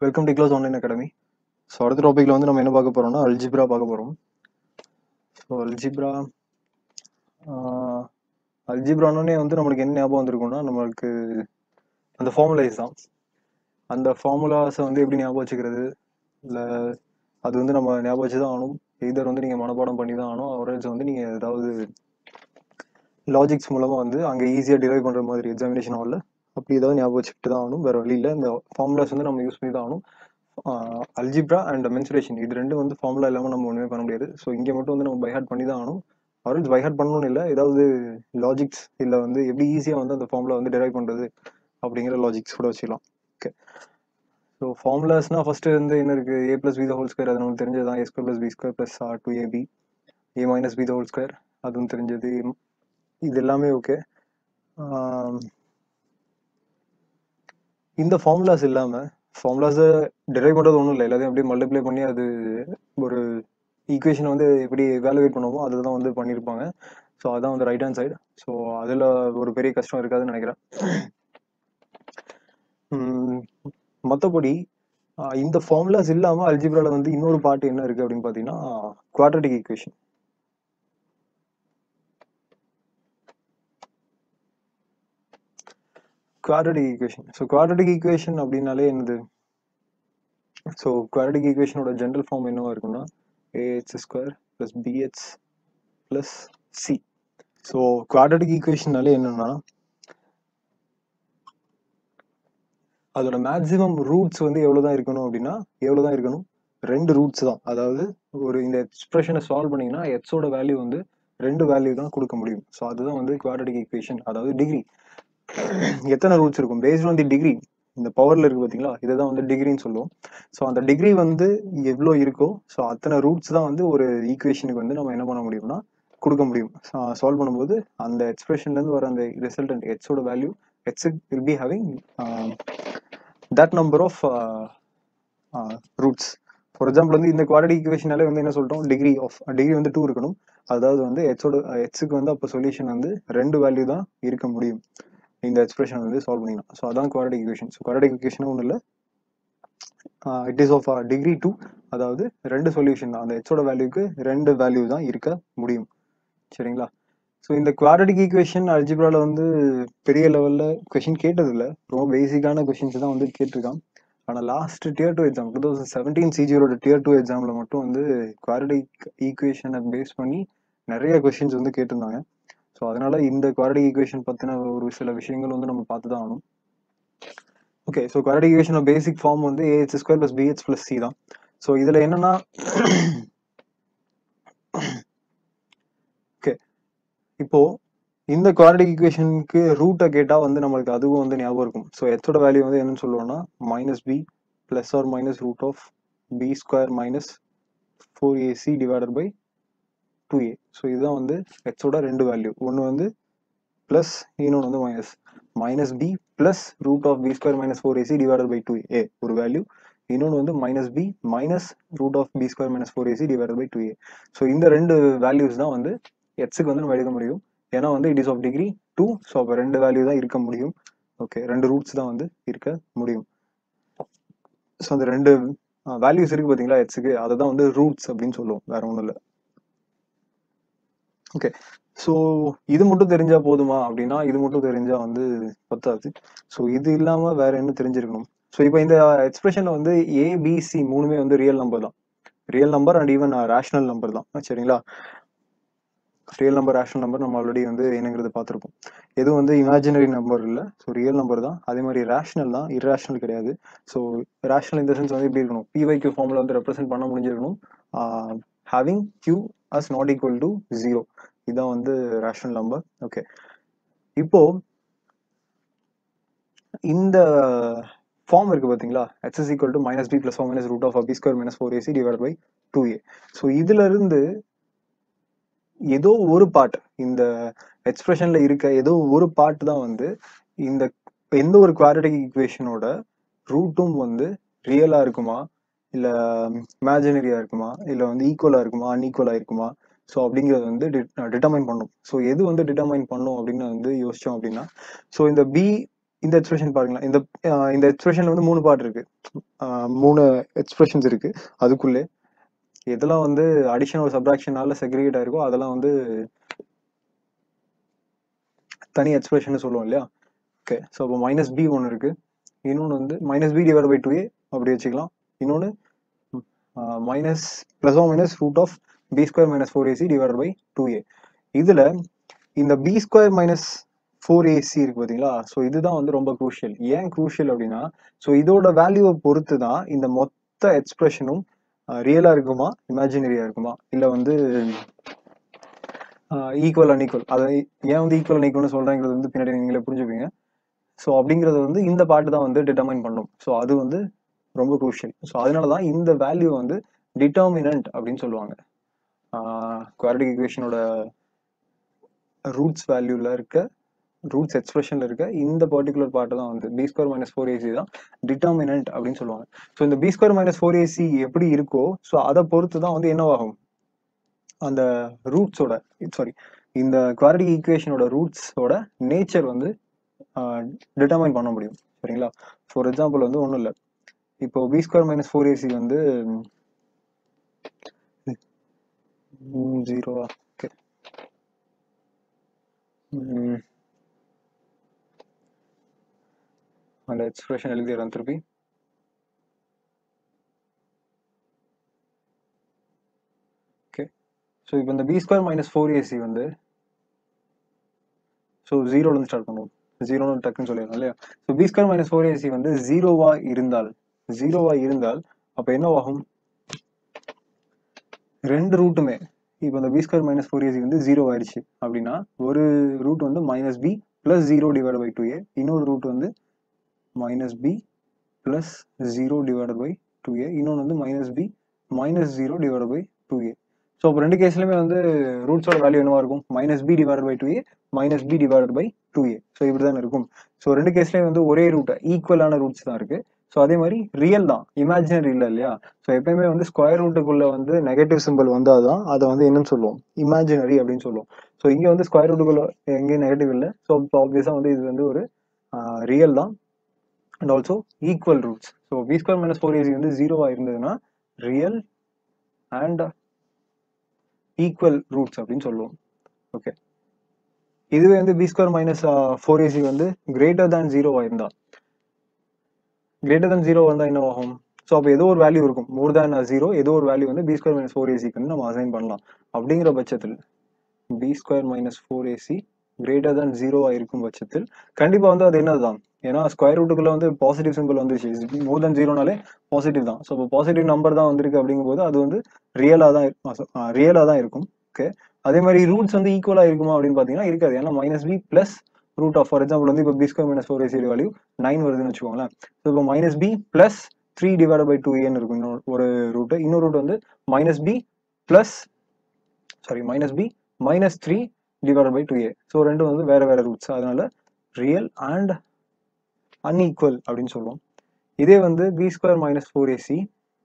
Welcome to close online academy so அடுத்த டாப்பிக்கில் வந்து நம்ம என்ன பார்க்க போகிறோம்னா அல்ஜிப்ரா பார்க்க போகிறோம் ஸோ அல்ஜிப்ரா அல்ஜிப்ரானே வந்து நம்மளுக்கு என்ன ஞாபகம் வந்திருக்கும்னா நம்மளுக்கு அந்த ஃபார்முலைஸ் தான் அந்த ஃபார்முலாஸை வந்து எப்படி ஞாபகம் வச்சுக்கிறது இல்லை அது வந்து நம்ம ஞாபகம் வச்சு தான் ஆகணும் எய்தர் வந்து நீங்கள் மனப்பாடம் பண்ணி தான் ஆகணும் அவரேஜ் வந்து நீங்கள் ஏதாவது லாஜிக்ஸ் மூலமாக வந்து அங்கே ஈஸியாக டிரைவ் பண்ணுற மாதிரி எக்ஸாமினேஷன் ஹாலில் அப்படி ஏதாவது ஞாபகம் வச்சுக்கிட்டு தான் ஆகணும் வேறு வழி இல்லை இந்த ஃபார்முலாஸ் வந்து நம்ம யூஸ் பண்ணி தான் ஆகணும் அல்ஜிப்ரா அண்ட் மென்சுரேஷன் இது ரெண்டும் வந்து ஃபார்முலா இல்லாமல் நம்ம ஒன்றுமே பண்ண முடியாது ஸோ இங்கே மட்டும் வந்து நம்ம பைஹார்ட் பண்ணி தான் ஆகணும் அவரேஜ் பைஹார்ட் பண்ணணும்னு இல்லை ஏதாவது லாஜிக்ஸ் இல்லை வந்து எப்படி ஈஸியாக வந்து அந்த ஃபார்முலா வந்து டிரைவ் பண்ணுறது அப்படிங்கிற லாஜிக்ஸ் கூட வச்சுக்கலாம் ஓகே ஸோ ஃபார்முலாஸ்னா ஃபர்ஸ்ட் வந்து என்ன இருக்கு A plus B whole square அது நமக்கு தெரிஞ்சது தான் A square plus B square plus or two AB A minus B whole square அதுவும் தெரிஞ்சது இது எல்லாமே ஓகே இந்த ஃபார்முலாஸ் இல்லாமல் ஃபார்முலாஸை டிரைவ் பண்ணுறது ஒன்றும் இல்லை எல்லாத்தையும் அப்படியே மல்டிப்ளை பண்ணி அது ஒரு ஈக்குவேஷனை வந்து எப்படி வேலுவேட் பண்ணுவோமோ அதில் தான் வந்து பண்ணியிருப்பாங்க ஸோ அதான் வந்து ரைட் ஹேண்ட் சைடு ஸோ அதில் ஒரு பெரிய கஷ்டம் இருக்காதுன்னு நினைக்கிறேன் மற்றபடி இந்த ஃபார்முலாஸ் இல்லாமல் அல்ஜிப்ரால வந்து இன்னொரு பாட்டு என்ன இருக்குது அப்படின்னு பார்த்தீங்கன்னா quadratic equation quadratic equation so quadratic equation அப்படின்னாலே என்னது ஸோ குவாட்ரட்டிக் ஈக்குவேஷனோட ஜென்ரல் ஃபார்ம் என்னவா இருக்கும்னா AH square plus BH plus C so quadratic ஈக்குவேஷன்னாலே என்னன்னா அதோட மேக்ஸிமம் ரூட்ஸ் வந்து எவ்வளோ தான் இருக்கணும் அப்படின்னா எவ்வளோ தான் இருக்கணும் ரெண்டு ரூட்ஸ் தான் அதாவது ஒரு இந்த எக்ஸ்பிரஷனை சால்வ் பண்ணீங்கன்னா எக்ஸோட வேல்யூ வந்து ரெண்டு வேல்யூ தான் கொடுக்க முடியும் ஸோ அதுதான் வந்து குவாட்ரட்டிக் ஈக்குவேஷன் அதாவது டிகிரி எத்தனை ரூட்ஸ் இருக்கும் பேஸ்ட் ஆன் தி டிகிரி இந்த பவர்ல இருக்கு பார்த்தீங்களா இதை தான் வந்து டிகிரின்னு சொல்லுவோம் ஸோ அந்த டிகிரி வந்து எவ்வளோ இருக்கோ ஸோ அத்தனை ரூட்ஸ் தான் வந்து ஒரு ஈக்குவேஷனுக்கு வந்து நம்ம என்ன பண்ண முடியும்னா கொடுக்க முடியும் சால்வ் பண்ணும்போது அந்த எக்ஸ்பிரஷன்லேருந்து வர அந்த ரிசல்டன்ட் எக்ஸோட value X will be having that number of roots for example வந்து இந்த குவாலிட்டி ஈக்குவேஷனாலே வந்து என்ன சொல்லிட்டோம் டிகிரி ஆஃப் டிகிரி வந்து டூ இருக்கணும் அதாவது வந்து எக்ஸோட எக்ஸுக்கு வந்து அப்போ சொல்யூஷன் வந்து ரெண்டு வேல்யூ தான் இருக்க முடியும் இந்த எக்ஸ்பிரஷன் வந்து சால்வ் பண்ணிக்கலாம் ஸோ அதான் quadratic equation so quadratic equation ஒன்றும் இல்லை it is of degree two அதாவது ரெண்டு சொல்யூஷன் தான் அந்த எக்ஸோட வேல்யூக்கு ரெண்டு வேல்யூ தான் இருக்க முடியும் சரிங்களா ஸோ இந்த குவாரடிக் ஈக்குவேஷன் அல்ஜிப்ரால வந்து பெரிய லெவலில் கொஷின் கேட்டதில்லை ரொம்ப பேசிக்கான கொஷின்ஸ் தான் வந்து கேட்டிருக்கான் ஆனால் last year two exam two thousand seventeen சிஜியோட டியர் டூ எக்ஸாமில் மட்டும் வந்து குவாரடிக் ஈக்குவேஷனை பேஸ் பண்ணி நிறைய கொஷின்ஸ் வந்து கேட்டிருந்தாங்க ஸோ அதனால இந்த குவாரடிக் ஈக்குவேஷன் பற்றின ஒரு சில விஷயங்கள் வந்து நம்ம பார்த்து தான் ஆகணும் ஓகே ஸோ குவாரடிக் ஈக்குவேஷனோட பேசிக் ஃபார்ம் வந்து AH square plus BH plus C தான் ஸோ இதில் என்னன்னா ஓகே இப்போ இந்த குவாரடிக் ஈக்குவேஷனுக்கு ரூட்டை கேட்டால் வந்து நம்மளுக்கு அதுவும் வந்து ஞாபகம் இருக்கும் ஸோ எச்சோட வேல்யூ வந்து என்னன்னு சொல்லுவோம்னா minus B plus or minus root of B square minus four AC divided by two A so இதுதான் வந்து எக்ஸோட ரெண்டு வேல்யூ ஒன்று வந்து ப்ளஸ் இன்னொன்று வந்து minus minus B plus root of B square minus four AC divided by two a ஒரு value இன்னொன்று வந்து minus b minus root of B square minus four AC divided by two A so இந்த ரெண்டு values தான் வந்து எக்ஸுக்கு வந்து நம்ம எடுக்க முடியும் ஏன்னா வந்து it is of degree two so அப்போ ரெண்டு வேல்யூ தான் இருக்க முடியும் ஓகே ரெண்டு ரூட்ஸ் தான் வந்து இருக்க முடியும் ஸோ அந்த ரெண்டு வேல்யூஸ் இருக்கு பார்த்தீங்களா எக்ஸுக்கு அதை தான் வந்து ரூட்ஸ் அப்படின்னு சொல்லுவோம் வேற ஒன்றும் இல்லை ஓகே ஸோ இது மட்டும் தெரிஞ்சா போதுமா அப்படின்னா இது மட்டும் தெரிஞ்சா வந்து பத்தாது ஸோ இது இல்லாம வேற என்ன தெரிஞ்சிருக்கணும் ஸோ இப்போ இந்த எக்ஸ்பிரஷன்ல வந்து ஏபிசி மூணுமே வந்து ரியல் நம்பர் தான் real number and even rational number தான் சரிங்களா ரியல் நம்பர் ரேஷனல் நம்பர் நம்ம ஆல்ரெடி வந்து என்னங்கிறது பார்த்துருப்போம் எதுவும் வந்து இமேஜினரி நம்பர் இல்லை ஸோ ரியல் நம்பர் தான் அதே மாதிரி ரேஷனல் தான் இர்ரேஷனல் கிடையாது ஸோ ரேஷனல் இந்த சென்ஸ் வந்து எப்படி இருக்கணும் பிஒய் கியூ ஃபார்மில் வந்து ரெப்ரசென்ட் பண்ண முடிஞ்சிருக்கணும் having q as not equal to zero இதுதான் வந்து ரேஷனல் நம்பர் ஓகே இப்போ இந்த ஃபார்ம் இருக்கு பார்த்தீங்களா x is equal to minus b plus minus root of B square minus four a c divide by two A so இதுல இருந்து ஏதோ ஒரு பார்ட் இந்த எக்ஸ்பிரஷன்ல இருக்க ஏதோ ஒரு பார்ட் தான் வந்து இந்த எந்த ஒரு குவாரட்டிக் ஈக்குவேஷனோட ரூட்டும் வந்து ரியலா இருக்குமா இல்ல இமேஜினரியா இருக்குமா இல்ல வந்து ஈக்குவலா இருக்குமா அன்ஈக்குவலா இருக்குமா ஸோ அப்படிங்கிறது வந்து டிட்டர்மைன் பண்ணும் ஸோ எது வந்து டிட்டர்மைன் பண்ணும் அப்படின்னு வந்து யோசிச்சோம் அப்படின்னா ஸோ இந்த பி இந்த எக்ஸ்பிரஷன் பாருங்களேன் இந்த ஆஹ் இந்த எக்ஸ்பிரஷன்ல வந்து மூணு பார்ட் இருக்கு ஆஹ் மூணு எக்ஸ்பிரஷன்ஸ் இருக்கு அதுக்குள்ளே எதெல்லாம் வந்து அடிஷன் ஒரு சப்ராக்ஷனால செக்ரிகேட் ஆயிருக்கோ அதெல்லாம் வந்து தனி எக்ஸ்பிரஷன் சொல்லுவோம் இல்லையா ஓகே ஸோ அப்போ மைனஸ் பி ஒன்று இருக்கு இன்னொன்று வந்து minus b divide by two a அப்படி வச்சுக்கலாம் இன்னொன்று minus plus or minus root of B square minus four a c divide by two a இதில் இந்த b square minus four a c இருக்கு பார்த்தீங்களா ஸோ இதுதான் வந்து ரொம்ப குரூஷியல் ஏன் குரூஷியல் அப்படின்னா ஸோ இதோட வேல்யூவை பொறுத்து தான் இந்த மொத்த எக்ஸ்பிரஷனும் ரியலாக இருக்குமா இமேஜினரியாக இருக்குமா இல்லை வந்து ஈக்குவல் அன்ஈக்குவல் அதை ஏன் வந்து ஈக்குவல் அன்ஈக்குவல்னு சொல்கிறேங்கிறது வந்து பின்னாடி நீங்களே புரிஞ்சுப்பீங்க ஸோ அப்படிங்கிறது வந்து இந்த பாட்டு தான் வந்து டிட்டர்மைன் பண்ணும் ஸோ அது வந்து ரொம்ப குரூஷியல் ஸோ அதனால தான் இந்த வேல்யூ வந்து டிட்டர்மினன்ட் அப்படின்னு சொல்லுவாங்க குவாரடிக் ஈக்குவேஷனோட ரூட்ஸ் வேல்யூல இருக்க ரூட்ஸ் எக்ஸ்பிரஷன்ல இருக்க இந்த பர்டிகுலர் பார்ட் தான் வந்து b square minus four a c தான் டிட்டர்மினன்ட் அப்படின்னு சொல்லுவாங்க ஸோ இந்த b square minus four a c எப்படி இருக்கோ ஸோ அதை பொறுத்து தான் வந்து என்னவாகும் அந்த ரூட்ஸோட சாரி இந்த குவாரடிக் ஈக்குவேஷனோட ரூட்ஸோட நேச்சர் வந்து டிட்டர்மைன் பண்ண முடியும் சரிங்களா ஃபார் எக்ஸாம்பிள் வந்து ஒன்றும் இல்லை இப்போ b square minus four a c வந்து ஜீரோவா ஓகே அந்த எக்ஸ்பிரஷன் எழுதிடுறேன் திருப்பி ஓகே ஸோ இப்போ இந்த b square minus four a c வந்து ஸோ ஜீரோலேருந்து ஸ்டார்ட் பண்ணுவோம் ஜீரோன்னு டக்குன்னு சொல்லிடணும் இல்லையா so b square minus four a c வந்து ஜீரோவா இருந்தால் ஜீரோவா இருந்தால் அப்போ என்னவாகும் ரெண்டு ரூட்டுமே இப்போ இந்த b square minus four a c வந்து ஜீரோ ஆயிடுச்சு அப்படின்னா ஒரு ரூட் வந்து minus b plus zero divide by two a இன்னொரு ரூட் வந்து minus b plus zero divide by two a இன்னொன்று வந்து minus b minus zero divide by two A so அப்போ ரெண்டு கேஸ்லையுமே வந்து ரூட்ஸோட வேல்யூ என்னவா இருக்கும் minus b divide by two a minus b divide by two A so இப்படி தான் இருக்கும் ஸோ ரெண்டு கேஸ்லையும் வந்து ஒரே ரூட் ஈக்குவலான ரூட்ஸ் தான் இருக்கு ஸோ அதே மாதிரி ரியல் தான் இமேஜினரி இல்லை இல்லையா ஸோ எப்பயுமே வந்து ஸ்கொயர் ரூட்டுக்குள்ள வந்து நெகட்டிவ் சிம்பிள் வந்தால் தான் அதை வந்து என்னன்னு சொல்லுவோம் இமேஜினரி அப்படின்னு சொல்லுவோம் ஸோ இங்கே வந்து ஸ்கொயர் ரூட்டுக்குள்ள எங்கேயும் நெகட்டிவ் இல்லை ஸோ ஆப்வியஸாக வந்து இது வந்து ஒரு ரியல் தான் and also equal roots so b square minus four a c வந்து ஜீரோவாக இருந்ததுன்னா ரியல் அண்ட் ஈக்குவல் ரூட்ஸ் அப்படின்னு சொல்லுவோம் ஓகே இதுவே வந்து b square minus four a c வந்து கிரேட்டர் தேன் ஜீரோவாக இருந்தா கிரேட்டர் தேன் ஜீரோ வந்தால் என்ன ஆகும் ஸோ அப்போ ஏதோ ஒரு வேல்யூ இருக்கும் மோர் தேன் ஜீரோ ஏதோ ஒரு வேல்யூ வந்து பி ஸ்கொயர் மைனஸ் ஃபோர் ஏசிக்கு வந்து நம்ம அசைன் பண்ணலாம் அப்படிங்கிற பட்சத்தில் b square minus four a c greater than ஜீரோவாக இருக்கும் பட்சத்தில் கண்டிப்பாக வந்து அது என்னதுதான் ஏன்னா ஸ்கொயர் ரூட்டுக்குள்ள வந்து பாசிட்டிவ் சிம்பிள் வந்துருச்சு மோர் தென் ஜீரோனாலே பாசிட்டிவ் தான் ஸோ இப்போ பாசிட்டிவ் நம்பர் தான் வந்திருக்கு அப்படிங்கும்போது அது வந்து ரியலாக தான் ரியலாக தான் இருக்கும் ஓகே அதே மாதிரி ரூட்ஸ் வந்து ஈக்குவலாக இருக்குமா அப்படின்னு பார்த்தீங்கன்னா இருக்காது ஏன்னா minus b plus root of for example வந்து இப்போ b square minus four a c value nine வருதுன்னு வச்சுக்கோங்களேன் ஸோ இப்போ minus b plus three divide by two ஏன்னு இருக்கும் இன்னொரு ஒரு ரூட்டு இன்னொரு ரூட் வந்து minus b plus sorry minus b minus three divide by two A so ரெண்டும் வந்து வேற வேற ரூட்ஸ் அதனால ரியல் அண்ட் அன்ஈக்குவல் அப்படின்னு சொல்லுவோம் இதே வந்து b square minus four a c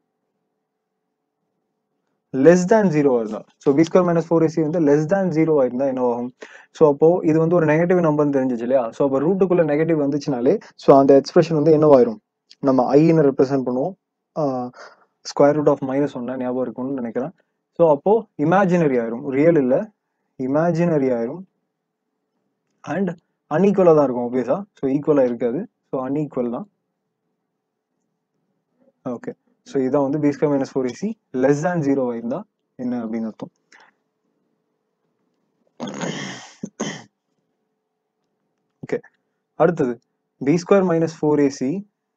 less than zero இருந்தா so b square minus four a c வந்து லெஸ் தேன் ஜீரோ இருந்தா என்ன ஆகும் ஸோ அப்போ இது வந்து ஒரு நெகட்டிவ் நம்பர்னு தெரிஞ்சிச்சு இல்லையா ஸோ அப்போ ரூட்டுக்குள்ள நெகட்டிவ் வந்துச்சுனாலே ஸோ அந்த எக்ஸ்பிரஷன் வந்து என்னவாயிரும் நம்ம ஐன்னு ரெப்ரசென்ட் பண்ணுவோம் ஸ்கொயர் ரூட் ஆஃப் மைனஸ் ஒன்று ஞாபகம் இருக்கும்னு நினைக்கிறேன் ஸோ அப்போ இமேஜினரி ஆயிரும் ரியல் இல்லை இமேஜினரி ஆயிரும் அண்ட் அன்ஈக்குவலாக தான் இருக்கும் ஒபியஸாக ஸோ ஈக்குவலாக இருக்காது ஸோ அன்ஈக்குவல் தான் ஓகே ஸோ இதான் வந்து b square minus four a c less than zero இருந்தால் என்ன அப்படின்னு அர்த்தம் ஓகே அடுத்தது b square minus four a c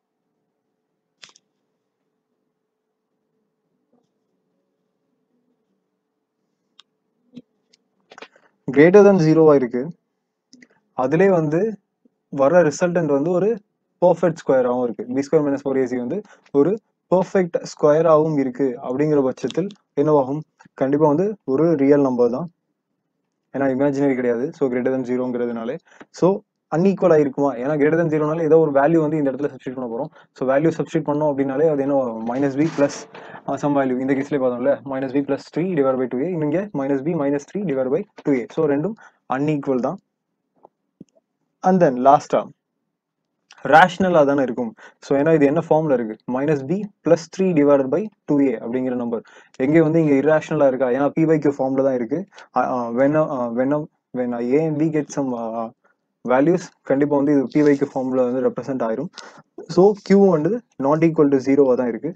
greater than ஜீரோவா இருக்கு அதுலேயே வந்து வர ரிசல்டன்ட் வந்து ஒரு பர்ஃபெக்ட் ஸ்கொயராகவும் இருக்கு b square minus four a c வந்து ஒரு பர்ஃபெக்ட் ஸ்கொயராகவும் இருக்கு அப்படிங்கிற பட்சத்தில் என்னவாகும் கண்டிப்பா வந்து ஒரு ரியல் நம்பர் தான் ஏன்னா இமேஜினரி கிடையாது ஸோ கிரேட்டர் தன் ஜீரோங்கிறதுனாலே ஸோ அன்ஈக்குவலாக இருக்குமா ஏன்னா கிரேட்டர் தன் ஜீரோனால ஏதோ ஒரு வேல்யூ வந்து இந்த இடத்துல சப்ஸ்டியூட் பண்ண போகிறோம் ஸோ வேல்யூ சப்ஸ்டியூட் பண்ணோம் அப்படின்னாலே அது என்ன வரும் minus B plus some value இந்த கேஸ்லேயே பார்த்தோம்ல minus B plus three divide by two a இங்கே minus b minus three divide by two A so ரெண்டும் அன்ஈக்குவல் தான் அண்ட் தென் லாஸ்டா ரேஷனலாக தானே இருக்கும் ஸோ ஏன்னா இது என்ன ஃபார்ம்ல இருக்கு minus b plus three divided by two a அப்படிங்கிற நம்பர் எங்கே வந்து இங்கே இராஷனலாக இருக்கா ஏன்னா பி பை கியூ ஃபார்ம்ல தான் இருக்கு when when when a and b get some values கண்டிப்பாக வந்து இது பி பை கியூ ஃபார்ம்ல வந்து ரெப்ரசென்ட் ஆயிரும் ஸோ கியூ வந்து நாட் ஈக்குவல் டு ஜீரோவாக தான் இருக்கு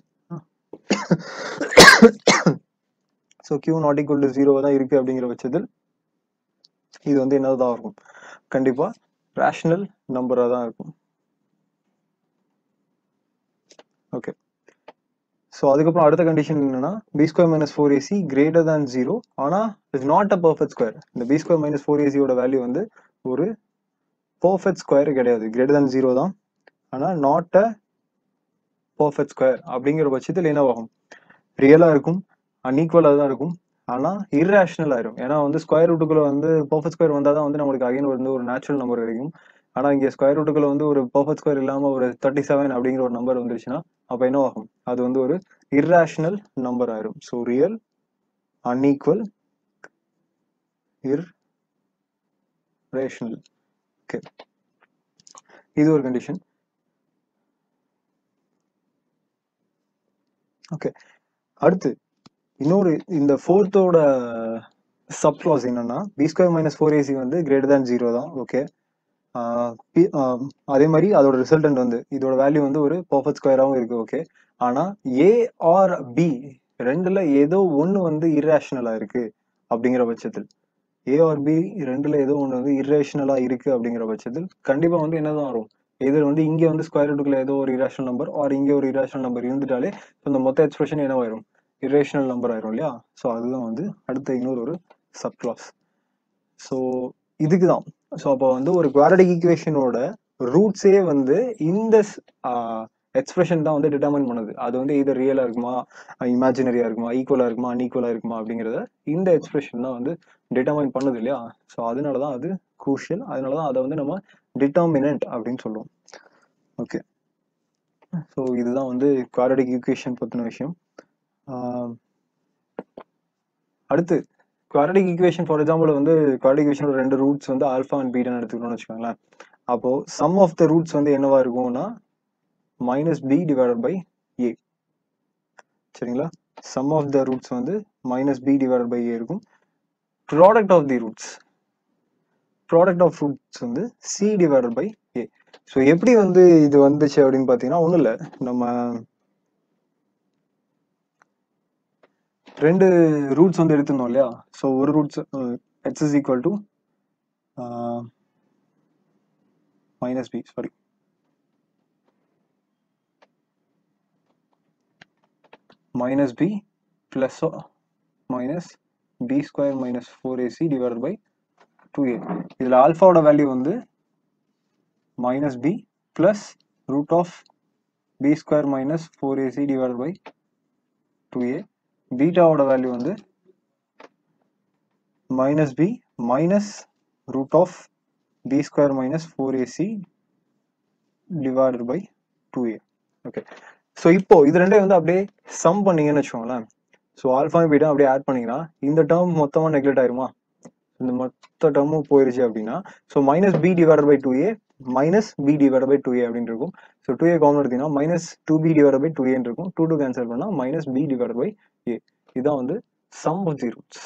so q not equal to ஜீரோவாக தான் இருக்கு அப்படிங்கிற பட்சத்தில் இது வந்து என்னதான் இருக்கும் கண்டிப்பாக ரேஷனல் நம்பராக தான் இருக்கும் ஓகே ஸோ அதுக்கப்புறம் அடுத்த கண்டிஷன் என்னன்னா b square minus four a c greater than zero ஆனால் it's not a perfect square இந்த பி ஸ்கொயர் மைனஸ் ஃபோர் ஏசியோட வேல்யூ வந்து ஒரு பர்ஃபெக்ட் ஸ்கொயர் கிடையாது கிரேட்டர் தேன் ஜீரோ தான் ஆனால் நாட் அ பர்ஃபெக்ட் ஸ்கொயர் அப்படிங்கிற பட்சத்தில் என்னவாகும் ரியலாக இருக்கும் அன்ஈக்குவலாக தான் இருக்கும் ஆனால் இர்ரேஷனல் ஆயிரும் ஏன்னா வந்து ஸ்கொயர் ரூட்டுக்குள்ள வந்து பர்ஃபெக்ட் ஸ்கொயர் வந்தால் தான் வந்து நம்மளுக்கு அகைன் வந்து ஒரு நேச்சுரல் நம்பர் கிடைக்கும் ஆனால் இங்கே ஸ்கொயர் ரூட்டுக்குள்ள வந்து ஒரு பர்ஃபெக்ட் ஸ்கொயர் இல்லாமல் ஒரு தேர்ட்டி செவன் அப்படிங்கிற ஒரு நம்பர் வந்துருச்சுன்னா அப்போ என்ன ஆகும் அது வந்து ஒரு இர்ரேஷனல் நம்பர் ஆயிரும் so real unequal irrational okay இது ஒரு கண்டிஷன் ஓகே அடுத்து இன்னொரு இந்த ஃபோர்த்தோட சப் கிளாஸ் என்னன்னா b square minus four a c வந்து கிரேட்டர் தேன் ஜீரோ தான் ஓகே அதே மாதிரி அதோட ரிசல்டன்ட் வந்து இதோட வேல்யூ வந்து ஒரு பர்ஃபெக்ட் ஸ்கொயராகவும் இருக்கு ஓகே ஆனால் ஏ ஆர் பி ரெண்டுல ஏதோ ஒன்று வந்து இர்ரேஷனலாக இருக்கு அப்படிங்கிற பட்சத்தில் ஏ ஆர் பி ரெண்டுல ஏதோ ஒன்று வந்து இர்ரேஷனலாக இருக்கு அப்படிங்கிற பட்சத்தில் கண்டிப்பாக வந்து என்னதான் வரும் இது வந்து இங்கே வந்து ஸ்கொயர் ரூட்டுக்குள்ள ஏதோ ஒரு இராஷனல் நம்பர் ஆர் இங்கே ஒரு இராஷனல் நம்பர் இருந்துட்டாலே இந்த மொத்த எக்ஸ்பிரஷன் என்னவாயிரும் இரேஷனல் நம்பர் ஆயிரும் இல்லையா ஸோ அதுதான் வந்து அடுத்த இன்னொரு ஒரு சப் கிளாஸ் ஸோ இதுக்கு தான் ஸோ அப்போ வந்து ஒரு குவாரடிக் ஈக்குவேஷனோட ரூட்ஸே வந்து இந்த எக்ஸ்பிரஷன் தான் வந்து டிட்டர்மைன் பண்ணுது அது வந்து இது ரியலாக இருக்குமா இமேஜினரியாக இருக்குமா ஈக்குவலாக இருக்குமா அன்ஈக்குவலாக இருக்குமா அப்படிங்கிறத இந்த எக்ஸ்பிரஷன் தான் வந்து டிட்டர்மைன் பண்ணுது இல்லையா ஸோ அதனால தான் அது குரூஷியல் அதனால தான் அதை வந்து நம்ம டிட்டர்மினன்ட் அப்படின்னு சொல்லுவோம் ஓகே ஸோ இதுதான் வந்து குவாரடிக் ஈக்குவேஷன் பற்றின விஷயம் அடுத்து குவாரடிக் ஈக்குவேஷன் ஃபார் எக்ஸாம்பிள் வந்து குவாரடிக் ஈக்குவேஷனோட ரெண்டு ரூட்ஸ் வந்து ஆல்ஃபா அண்ட் பீட்டான்னு எடுத்துக்கணும்னு வச்சுக்கோங்களேன் அப்போ சம் ஆஃப் த ரூட்ஸ் வந்து என்னவா இருக்கும்னா minus b divided by a சரிங்களா சம் ஆஃப் த ரூட்ஸ் வந்து minus b divided by a இருக்கும் product of the roots product of roots வந்து c divided by a so எப்படி வந்து இது வந்துச்சு அப்படின்னு பார்த்தீங்கன்னா ஒன்றும் இல்லை நம்ம ரெண்டு ரூட்ஸ் வந்து எடுத்திருந்தோம் இல்லையா ஸோ ஒரு roots x is equal to minus b sorry minus b plus minus b square minus four AC divided by two a இதில் ஆல்ஃபாவோட வேல்யூ வந்து minus b plus root of B square minus four AC divided by two a பீட்டாவோட value வந்து minus b minus root of B square minus four AC divided by two a okay so இப்போ இது ரெண்டையும் வந்து அப்படியே sum பண்ணீங்கன்னு வச்சுக்கோங்களேன் so alpha beta அப்படியே ஆட் பண்ணீங்கன்னா இந்த டேர்ம் மொத்தமாக நெக்லெக்ட் ஆயிருமா இந்த மொத்த டேர்மும் போயிருச்சு அப்படின்னா so minus b divided by two a minus b divide by two a அப்படின்னு இருக்கும் ஸோ டூ ஏ காமன் எடுத்தீங்கன்னா minus two b divide by two ஏன்னு இருக்கும் டூ டூ கேன்சல் பண்ணால் minus b divide by a இதான் வந்து sum of the roots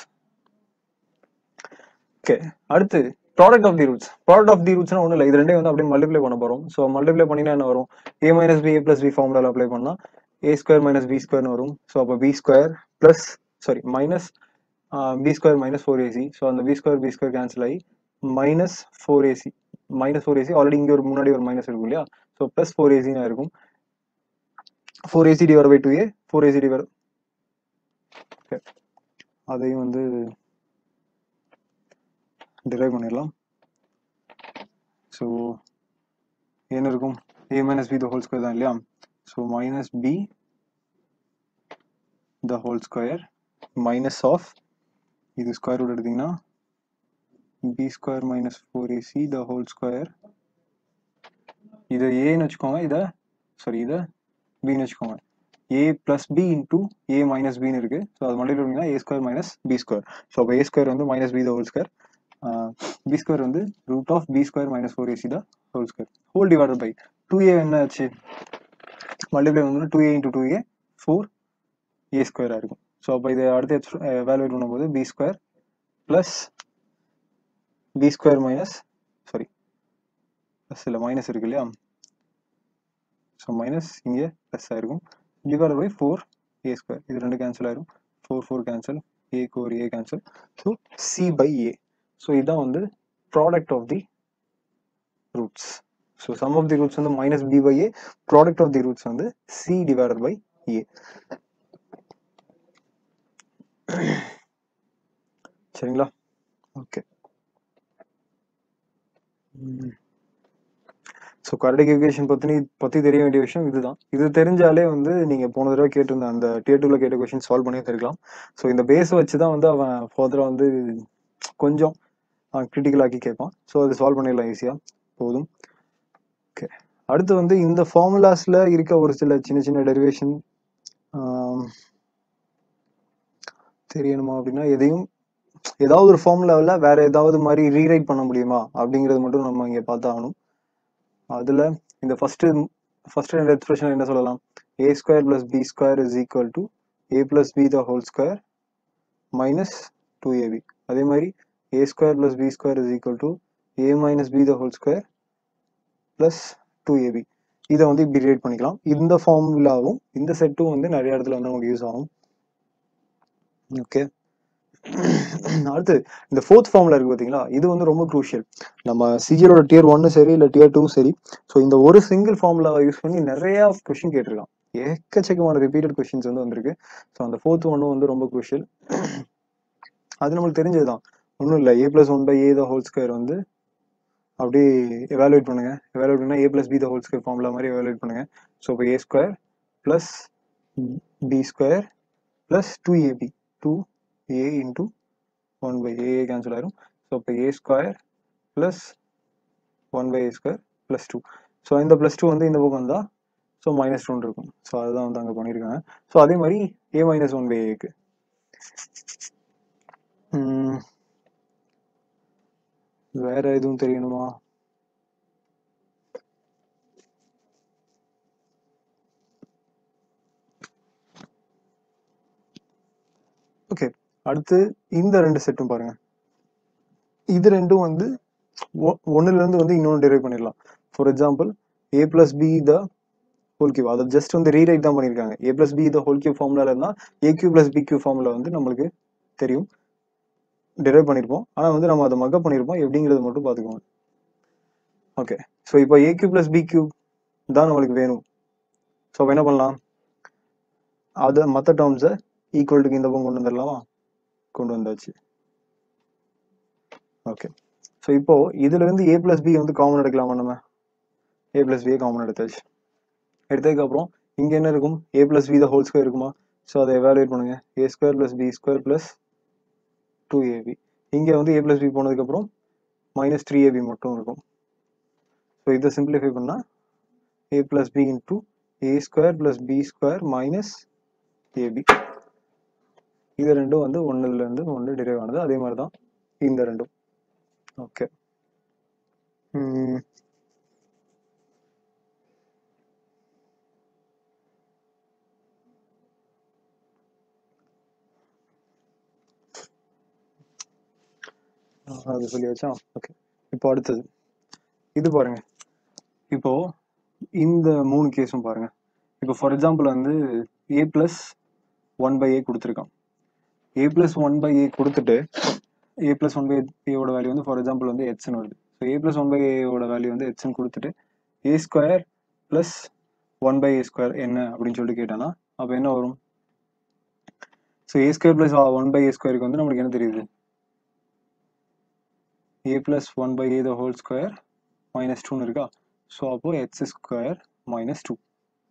okay அடுத்து product of the roots product of the ரூட்ஸ்னா ஒன்றும் இல்லை இது ரெண்டையும் வந்து அப்படியே மல்டிப்ளை பண்ண போகிறோம் ஸோ மல்டிப்ளை பண்ணினா என்ன வரும் a minus b a plus b ஃபார்முலாவில் அப்ளை பண்ணால் ஏ ஸ்கொயர் மைனஸ் பி ஸ்கொயர்னு வரும் ஸோ அப்போ b square plus sorry minus b square minus four a c so அந்த b square b square cancel ஆகி minus four a c minus four a c already இங்கே ஒரு முன்னாடி ஒரு மைனஸ் இருக்கும் இல்லையா ஸோ ப்ளஸ் ஃபோர் ஏசினா இருக்கும் four a c divide by two a four a c divide okay அதையும் வந்து டிரைவ் பண்ணிடலாம் ஸோ என்ன இருக்கும் a minus b the whole square தான் இல்லையா so minus b the whole square minus of இது ஸ்கொயர் ரூட் எடுத்தீங்கன்னா b square minus four a c the whole square இதை ஏன்னு வச்சுக்கோங்க இதை சாரி இதை பின்னு வச்சுக்கோங்க a plus b into a minus பின்னு இருக்கு ஸோ அது மல்டிபிள் பண்ணிங்கன்னா ஏ square minus b square so அப்போ ஏ ஸ்கொயர் வந்து minus b the whole square b square வந்து root of B square minus four a c the whole square whole divided by two a என்ன ஆச்சு multiply வந்து two a into two a four a ஸ்கொயராக இருக்கும் so அப்போ இதை அடுத்து valued பண்ணும்போது b square plus b square minus sorry plus இல்லை மைனஸ் இருக்கு இல்லையா ஸோ மைனஸ் இங்கே ப்ளஸ் ஆயிருக்கும் divide by four a square இது ரெண்டு கேன்சல் ஆயிரும் ஃபோர் ஃபோர் கேன்சல் ஏக்கு ஒரு a cancel so c by a so இதுதான் வந்து product of the roots so sum of the roots வந்து minus b by a product of the roots வந்து c divided by a சரிங்களா okay so quadratic equation பற்றி பற்றி தெரிய வேண்டிய விஷயம் இதுதான் இது தெரிஞ்சாலே வந்து நீங்கள் போன தடவை கேட்டிருந்த அந்த டியர் டூவில் கேட்ட கொஷின் சால்வ் பண்ணி தெரிக்கலாம் ஸோ இந்த பேஸை வச்சு தான் வந்து அவன் ஃபர்தராக வந்து கொஞ்சம் கிரிட்டிக்கல் ஆக்கி கேட்பான் ஸோ அது சால்வ் பண்ணிடலாம் ஈஸியாக போதும் ஓகே அடுத்து வந்து இந்த ஃபார்முலாஸில் இருக்க ஒரு சில சின்ன சின்ன டெரிவேஷன் தெரியணுமா அப்படின்னா எதையும் ஏதாவது ஒரு ஃபார்முலாவில் வேற ஏதாவது மாதிரி ரீரைட் பண்ண முடியுமா அப்படிங்கிறது மட்டும் நம்ம இங்கே பார்த்தாகணும் அதில் இந்த ஃபர்ஸ்ட் ஃபர்ஸ்ட் ரெண்டு எக்ஸ்பிரஷன் என்ன சொல்லலாம் a square plus B square is equal to a plus b the whole square minus two a b அதே மாதிரி a square plus B square is equal to a minus b the whole square plus two a b இதை வந்து இப்படி relate பண்ணிக்கலாம் இந்த ஃபார்முலாவும் இந்த செட்டும் வந்து நிறைய இடத்துல வந்து நமக்கு யூஸ் ஆகும் ஓகே அடுத்து இந்த ஃபோர்த் ஃபார்முலா இருக்கு பாத்தீங்களா இது வந்து ரொம்ப குரூஷியல் நம்ம சிஜியோட டியர் ஒன்னு சரி இல்ல டியர் டூ சரி ஸோ இந்த ஒரு சிங்கிள் ஃபார்முலாவை யூஸ் பண்ணி நிறைய கொஸ்டின் கேட்டிருக்கான் ஏக்கச்சக்கமான ரிப்பீட்டட் கொஸ்டின்ஸ் வந்து வந்திருக்கு ஸோ அந்த ஃபோர்த் ஒன்னும் வந்து ரொம்ப குரூஷியல் அது நம்மளுக்கு தெரிஞ்சதுதான் ஒன்றும் இல்லை a plus one by a the whole square வந்து அப்படியே எவாலுவேட் பண்ணுங்க எவாலுவேட் பண்ணா a plus b the whole square formula மாதிரி எவாலுவேட் பண்ணுங்க ஸோ இப்போ a square plus B square plus two ab two a into one by a cancel ஆயிரும் so இப்போ a square plus one by a square plus two so இந்த plus two வந்து இந்த பக்கம் வந்தால் ஸோ மைனஸ் டூன்னு இருக்கும் ஸோ அதுதான் வந்து அங்கே பண்ணியிருக்காங்க ஸோ அதே மாதிரி ஏ மைனஸ் ஒன் பை ஏக்கு வேற எதுவும் தெரியணுமா ஓகே அடுத்து இந்த ரெண்டு செட்டும் பாருங்க இது ரெண்டும் வந்து ஒன்னுல இருந்து வந்து இன்னொன்று டெரைவ் பண்ணிடலாம் for example a plus b the whole cube அதை ஜஸ்ட் வந்து ரீரைட் தான் பண்ணியிருக்காங்க a plus b the whole cube formula இருந்தால் a cube plus b cube formula வந்து நம்மளுக்கு தெரியும் டெரைவ் பண்ணியிருப்போம் ஆனால் வந்து நம்ம அதை மக்கப் பண்ணியிருப்போம் எப்படிங்கிறது மட்டும் பார்த்துக்கோங்க ஓகே ஸோ இப்போ a cube plus b cube தான் நம்மளுக்கு வேணும் ஸோ என்ன பண்ணலாம் அதை மற்ற டேர்ம்ஸை ஈக்குவல்ட்டுக்கு இந்த பக்கம் கொண்டு வந்துடலாமா கொண்டு வந்தாச்சு ஓகே ஸோ இப்போ இதுல இருந்து ஏ பிளஸ் பி வந்து காமன் எடுக்கலாமா நம்ம ஏ பிளஸ் பியை காமன் எடுத்தாச்சு எடுத்ததுக்கு அப்புறம் இங்க என்ன இருக்கும் a plus b the whole square இருக்குமா ஸோ அதை எவாலுவேட் பண்ணுங்க a square plus B square plus two ab இங்க வந்து ஏ பிளஸ் பி போனதுக்கு அப்புறம் மைனஸ் த்ரீ ஏபி மட்டும் இருக்கும் ஸோ இதை சிம்பிளிஃபை பண்ணா a plus b into a square plus B square minus ab இது ரெண்டும் வந்து ஒன்னுல இருந்து ஒன்று டிரைவ் ஆனது அதே மாதிரி தான் இந்த ரெண்டும் ஓகே அது சொல்லியாச்சா ஓகே இப்போ அடுத்தது இது பாருங்க இப்போ இந்த மூணு கேஸும் பாருங்க இப்போ ஃபார் எக்ஸாம்பிள் வந்து a plus one by a கொடுத்துருக்கான் a plus one by a கொடுத்துட்டு ஏ பிளஸ் ஒன் பை ஏவோட வேல்யூ வந்து ஃபார் எக்ஸாம்பிள் வந்து எட்ஸ்னு வருது so a plus one by ஏவோட வேல்யூ வந்து எட்ஸ்னு கொடுத்துட்டு a square plus one by a square என்ன அப்படின்னு சொல்லிட்டு கேட்டானா அப்போ என்ன வரும் so a square plus one by a ஸ்கொயருக்கு வந்து நம்மளுக்கு என்ன தெரியுது a plus one by a the whole square minus டூன்னு இருக்கா ஸோ அப்போ x square minus two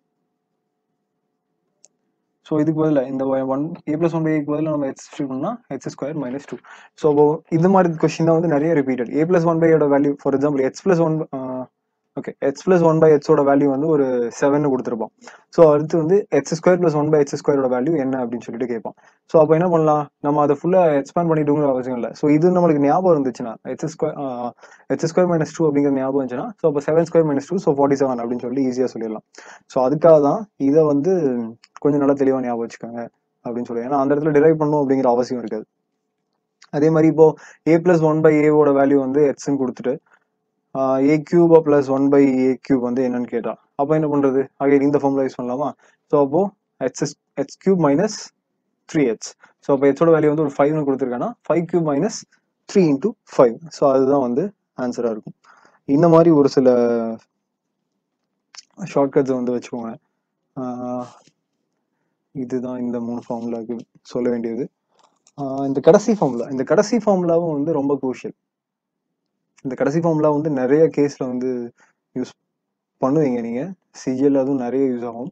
so இதுக்கு பதிலாக இந்த one a plus one by ஏக்கு பதிலாக நம்ம எக்ஸ் பண்ணா x square minus two so அப்போ இந்த மாதிரி கொஸ்டின் தான் வந்து நிறைய ரிப்பீட்டட் ஏ பிளஸ் ஒன் பையோட value for example x plus one okay x plus one by எக்ஸோட வேல்யூ வந்து ஒரு செவன் கொடுத்துருப்போம் ஸோ அடுத்து வந்து x square plus one by x ஸ்கொயரோட வேல்யூ என்ன அப்படின்னு சொல்லிட்டு கேட்போம் ஸோ அப்போ என்ன பண்ணலாம் நம்ம அதை ஃபுல்லாக எக்ஸ்பேண்ட் பண்ணிட்டுங்கிற அவசியம் இல்லை ஸோ இது நம்மளுக்கு ஞாபகம் இருந்துச்சுன்னா x square x square minus two அப்படிங்கிற ஞாபகம் இருந்துச்சுன்னா ஸோ அப்போ seven square minus two so forty seven அப்படின்னு சொல்லி ஈஸியாக சொல்லிடலாம் ஸோ அதுக்காக தான் இதை வந்து கொஞ்சம் நல்லா தெளிவாக ஞாபகம் வச்சுக்கோங்க அப்படின்னு சொல்லி ஏன்னா அந்த இடத்துல டிரைவ் பண்ணும் அப்படிங்கிற அவசியம் இருக்காது அதே மாதிரி இப்போ ஏ பிளஸ் ஒன் பை ஏவோட வேல்யூ வந்து எக்ஸ்ன்னு கொடுத்துட்டு a cube plus one by a cube வந்து என்னன்னு கேட்டா அப்போ என்ன பண்றது அகைன் இந்த ஃபார்முலா யூஸ் பண்ணலாமா ஸோ அப்போ x x cube minus three h so அப்போ எச்சோட வேல்யூ வந்து ஒரு ஃபைவ்னு கொடுத்துருக்காங்கன்னா five cube minus three into five so அதுதான் வந்து ஆன்சராக இருக்கும் இந்த மாதிரி ஒரு சில ஷார்ட்கட்ஸை வந்து வச்சுக்கோங்க ஆஹ் இதுதான் இந்த மூணு ஃபார்முலாக்கு சொல்ல வேண்டியது ஆஹ் இந்த கடைசி ஃபார்முலா இந்த கடைசி ஃபார்முலாவும் வந்து ரொம்ப குரூஷியல் இந்த கடைசி ஃபார்முலா வந்து நிறைய கேஸ்ல வந்து யூஸ் பண்ணுவீங்க நீங்க சிஜிஎல் அதுவும் நிறைய யூஸ் ஆகும்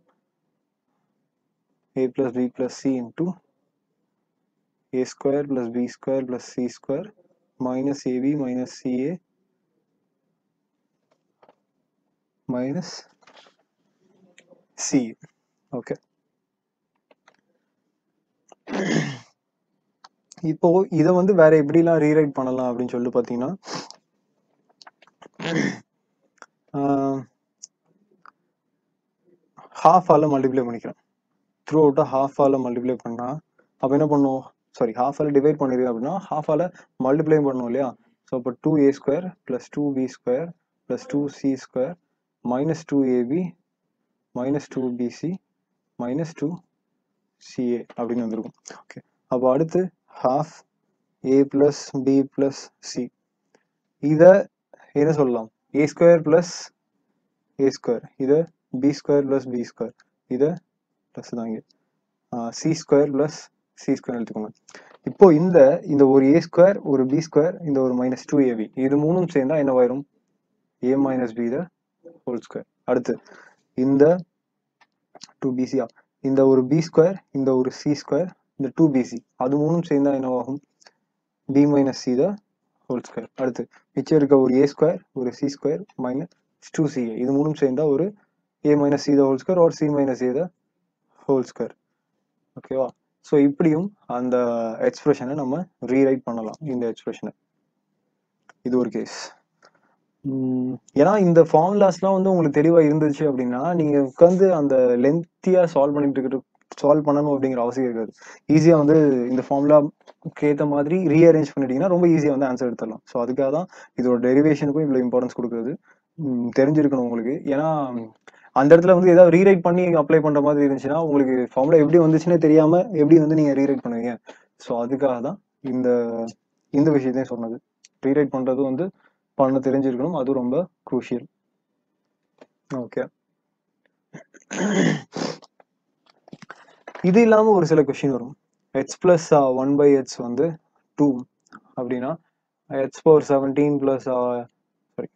a plus b plus c into a square plus B square plus c square minus ab minus ca minus c okay இப்போ இதை வந்து வேற எப்படிலாம் ரீரைட் பண்ணலாம் அப்படின்னு சொல்லிட்டு பார்த்தீங்கன்னா ஹாஃப் ஆல மல்டிப்ளை பண்ணிக்கிறோம் த்ரூ அவுட்டாக ஹாஃப் ஆல மல்டிப்ளை பண்ணா அப்போ என்ன பண்ணுவோம் சாரி ஹாஃப் ஆல டிவைட் பண்ணிருக்கு அப்படின்னா ஹாஃப் ஆல மல்டிப்ளை பண்ணுவோம் இல்லையா ஸோ அப்போ two a square plus two b square plus two c square minus two ab minus two bc minus two ca அப்படின்னு வந்திருக்கும் ஓகே அப்போ அடுத்து half a plus b plus c இதை என்ன சொல்லலாம் a square plus a square இதை b square plus B square இதை plus தான் இங்கே c square plus c square எடுத்துக்கோங்க இப்போ இந்த இந்த ஒரு ஏ ஸ்கொயர் ஒரு பி ஸ்கொயர் இந்த ஒரு மைனஸ் டூ ஏபி இது மூணும் சேர்ந்தா என்ன வரும் a minus b the whole square அடுத்து இந்த டூ பிசியா இந்த ஒரு பி ஸ்கொயர் இந்த ஒரு சி ஸ்கொயர் இந்த டூ பிசி அது மூணும் சேர்ந்தா என்னவாகும் b minus c the whole square அடுத்து மிச்சம் இருக்க ஒரு ஏ ஸ்கொயர் ஒரு c square minus two c இது மூணும் சேர்ந்தா ஒரு a minus c the whole square ஒரு c minus a the whole square ஓகேவா ஸோ இப்படியும் அந்த எக்ஸ்பிரஷனை நம்ம ரீரைட் பண்ணலாம் இந்த எக்ஸ்பிரஷனை இது ஒரு கேஸ் ஏன்னா இந்த ஃபார்முலாஸ்லாம் வந்து உங்களுக்கு தெளிவாக இருந்துச்சு அப்படின்னா நீங்கள் உட்காந்து அந்த லென்த்தியாக சால்வ் பண்ணிட்டு இருக்கிற சால்வ் பண்ணணும் அப்படிங்கிற அவசியம் இருக்காது ஈஸியாக வந்து இந்த ஃபார்முலாக்கு ஏற்ற மாதிரி ரீஅரேஞ்ச் பண்ணிட்டீங்கன்னா ரொம்ப ஈஸியாக வந்து ஆன்சர் எடுத்துடலாம் ஸோ அதுக்காக தான் இதோட டெரிவேஷனுக்கும் இவ்வளோ இம்பார்ட்டன்ஸ் கொடுக்குறது ம், தெரிஞ்சிருக்கணும் உங்களுக்கு ஏன்னா அந்த இடத்துல வந்து ஏதாவது ரீரைட் பண்ணி அப்ளை பண்ற மாதிரி இருந்துச்சுன்னா உங்களுக்கு ஃபார்முலா எப்படி வந்துச்சுன்னே தெரியாம எப்படி வந்து நீங்க ரீரைட் பண்ணுவீங்க ஸோ அதுக்காக தான் இந்த இந்த விஷயத்தையும் சொன்னது ரீரைட் பண்றது வந்து பண்ண தெரிஞ்சிருக்கணும் அது ரொம்ப குரூஷியல் ஓகே இது இல்லாம ஒரு சில கொஸ்டின் வரும் h plus one by h வந்து டூ அப்படின்னா h power seventeen plus sorry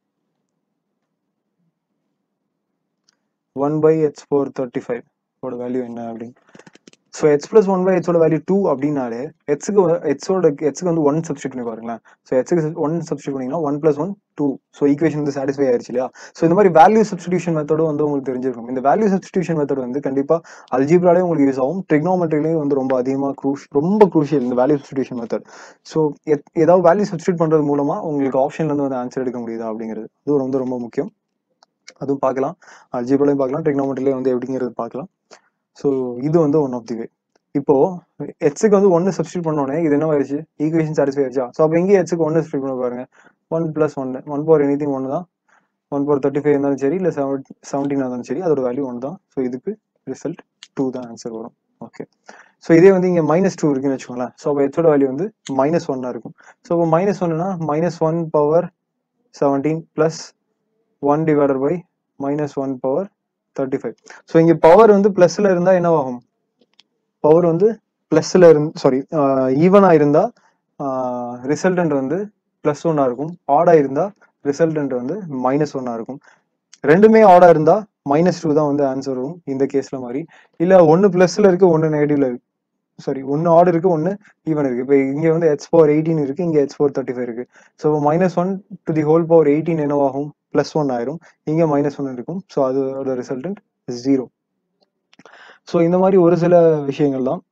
one by h power thirty five ஓட வேல்யூ என்ன அப்படின்னு so h plus one by ஹெச்சோட வேல்யூ டூ அப்படின்னாலே ஹெச்சுக்கு ஹெச்சோட ஹெச்சுக்கு வந்து ஒன் சப்ஸ்டியூட் பண்ணி பாருங்களேன் ஸோ ஹெச்சுக்கு ஒன் சப்ஸ்டியூட் பண்ணீங்கன்னா one plus one two so equation வந்து சாட்டிஸ்ஃபை ஆயிருச்சு இல்லையா ஸோ இந்த மாதிரி வேல்யூ சப்ஸ்டியூஷன் மெத்தடும் வந்து உங்களுக்கு தெரிஞ்சிருக்கும் இந்த வேல்யூ சப்ஸ்டியூஷன் மெத்தட் வந்து கண்டிப்பா அல்ஜிப்ராலே உங்களுக்கு யூஸ் ஆகும் ட்ரிக்னோமெட்ரிலையும் வந்து ரொம்ப அதிகமாக க்ரூஷ் ரொம்ப குரூஷியல் இந்த வேல்யூ சப்ஸ்டியூஷன் மெத்தட் ஸோ ஏதாவது வேல்யூ சப்ஸ்டியூட் பண்றது மூலமா உங்களுக்கு ஆப்ஷன்ல இருந்து வந்து ஆன்சர் எடுக்க முடியுதா அப்படிங்கிறது அது வந்து ரொம்ப முக்கியம் அதுவும் பார்க்கலாம் அல்ஜிப்ராலையும் பார்க்கலாம் ட்ரிக்னோமெட்ரிலையும் வந்து எப்படிங்கிறது பார்க்கலாம் ஸோ இது வந்து ஒன் ஆஃப் தி வே இப்போ எக்ஸுக்கு வந்து ஒன்னு சப்ஸ்டியூட் பண்ணோடனே இது என்ன ஆயிடுச்சு ஈக்குவேஷன் சாட்டிஸ்ஃபை ஆயிடுச்சா ஸோ அப்போ இங்கே எக்ஸுக்கு ஒன்னு சப்ஸ்டியூட் பண்ண பாருங்க one plus one one power anything ஒன்று தான் ஒன் பவர் தேர்ட்டி ஃபைவ் இருந்தாலும் சரி இல்லை செவன் செவன்டீன் இருந்தாலும் சரி அதோட வேல்யூ ஒன் தான் ஸோ இதுக்கு ரிசல்ட் டூ தான் ஆன்சர் வரும் ஓகே ஸோ இதே வந்து இங்கே மைனஸ் டூ இருக்குன்னு வச்சுக்கோங்களேன் ஸோ அப்போ எச்சோட வேல்யூ வந்து மைனஸ் ஒன்னாக இருக்கும் ஸோ இப்போ மைனஸ் ஒன்னுனா minus one power seventeen plus one divided by minus one power thirty five so இங்கே பவர் வந்து ப்ளஸ்ல இருந்தால் என்னவாகும் பவர் வந்து ப்ளஸ்ல இருந்து சாரி ஈவனா இருந்தா ரிசல்டன்ட் வந்து ப்ளஸ் ஒன்னா இருக்கும் ஆடா இருந்தா ரிசல்டன்ட் வந்து மைனஸ் ஒன்னா இருக்கும் ரெண்டுமே ஆடா இருந்தா மைனஸ் டூ தான் வந்து ஆன்சர் வரும் இந்த கேஸ்ல மாதிரி இல்ல ஒன்னு பிளஸ்ல இருக்கு ஒன்னு நெகட்டிவ்ல இருக்கு சாரி ஒன்னு ஆட் இருக்கு ஒன்னு ஈவன் இருக்கு இப்போ இங்க வந்து ஹெச் பவர் எயிட்டீன் இருக்கு இங்க ஹெச் பவர் தேர்ட்டி ஃபைவ் இருக்கு so minus one to the whole power eighteen என்னவாகும் ப்ளஸ் ஒன் ஆயிரும் இங்கே மைனஸ் ஒன் இருக்கும் ஸோ அதோட ரிசல்டன்ட் ஜீரோ ஸோ இந்த மாதிரி ஒரு சில விஷயங்கள் தான்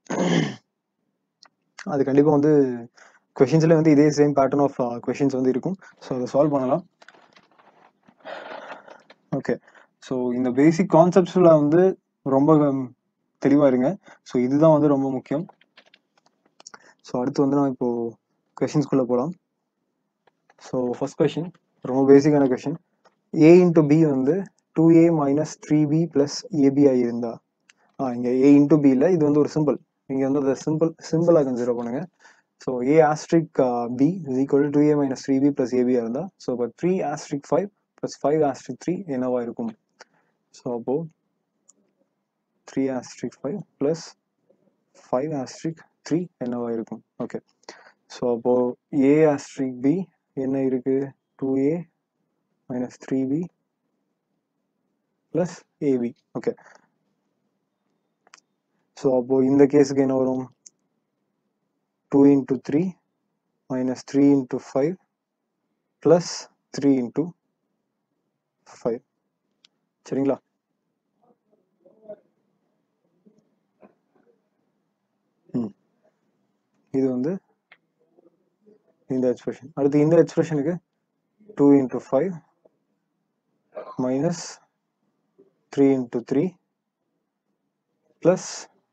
அது கண்டிப்பாக வந்து கொஷின்ஸ்ல வந்து இதே சேம் பேட்டர்ன் ஆஃப் கொஷின்ஸ் வந்து இருக்கும் ஸோ அதை சால்வ் பண்ணலாம் ஓகே ஸோ இந்த பேசிக் கான்செப்ட்ஸில் வந்து ரொம்ப தெளிவாக இருங்க ஸோ இதுதான் வந்து ரொம்ப முக்கியம் ஸோ அடுத்து வந்து நம்ம இப்போ கொஷின்ஸ்குள்ளே போகலாம் ஸோ ஃபர்ஸ்ட் கொஷின் ரொம்ப பேசிக்கான கொஷின் ஏ இன்ட்டு பி வந்து two a minus three b plus ஏபிஐ இருந்தா ஆ இங்கே ஏ இன்ட்டு பியில் இது வந்து ஒரு சிம்பிள் நீங்கள் வந்து அதை சிம்பிள் சிம்பிளாக கன்சிடர் பண்ணுங்கள் so a asterisk b is equal to a minus three b plus ஏபியாக இருந்தால் ஸோ இப்போ three asterisk five plus five asterisk three என்னவா இருக்கும் ஸோ அப்போது three asterisk five plus five asterisk three என்னவா இருக்கும் ஓகே ஸோ அப்போது ஏ ஆஸ்ட்ரிக் பி என்ன இருக்கு two a minus three b plus ab okay so அப்போது இந்த கேஸுக்கு என்ன வரும் two into three minus three into five plus three into five சரிங்களா ம் இது வந்து இந்த எக்ஸ்பிரஷன் அடுத்து இந்த எக்ஸ்பிரஷனுக்கு two into five minus three into three plus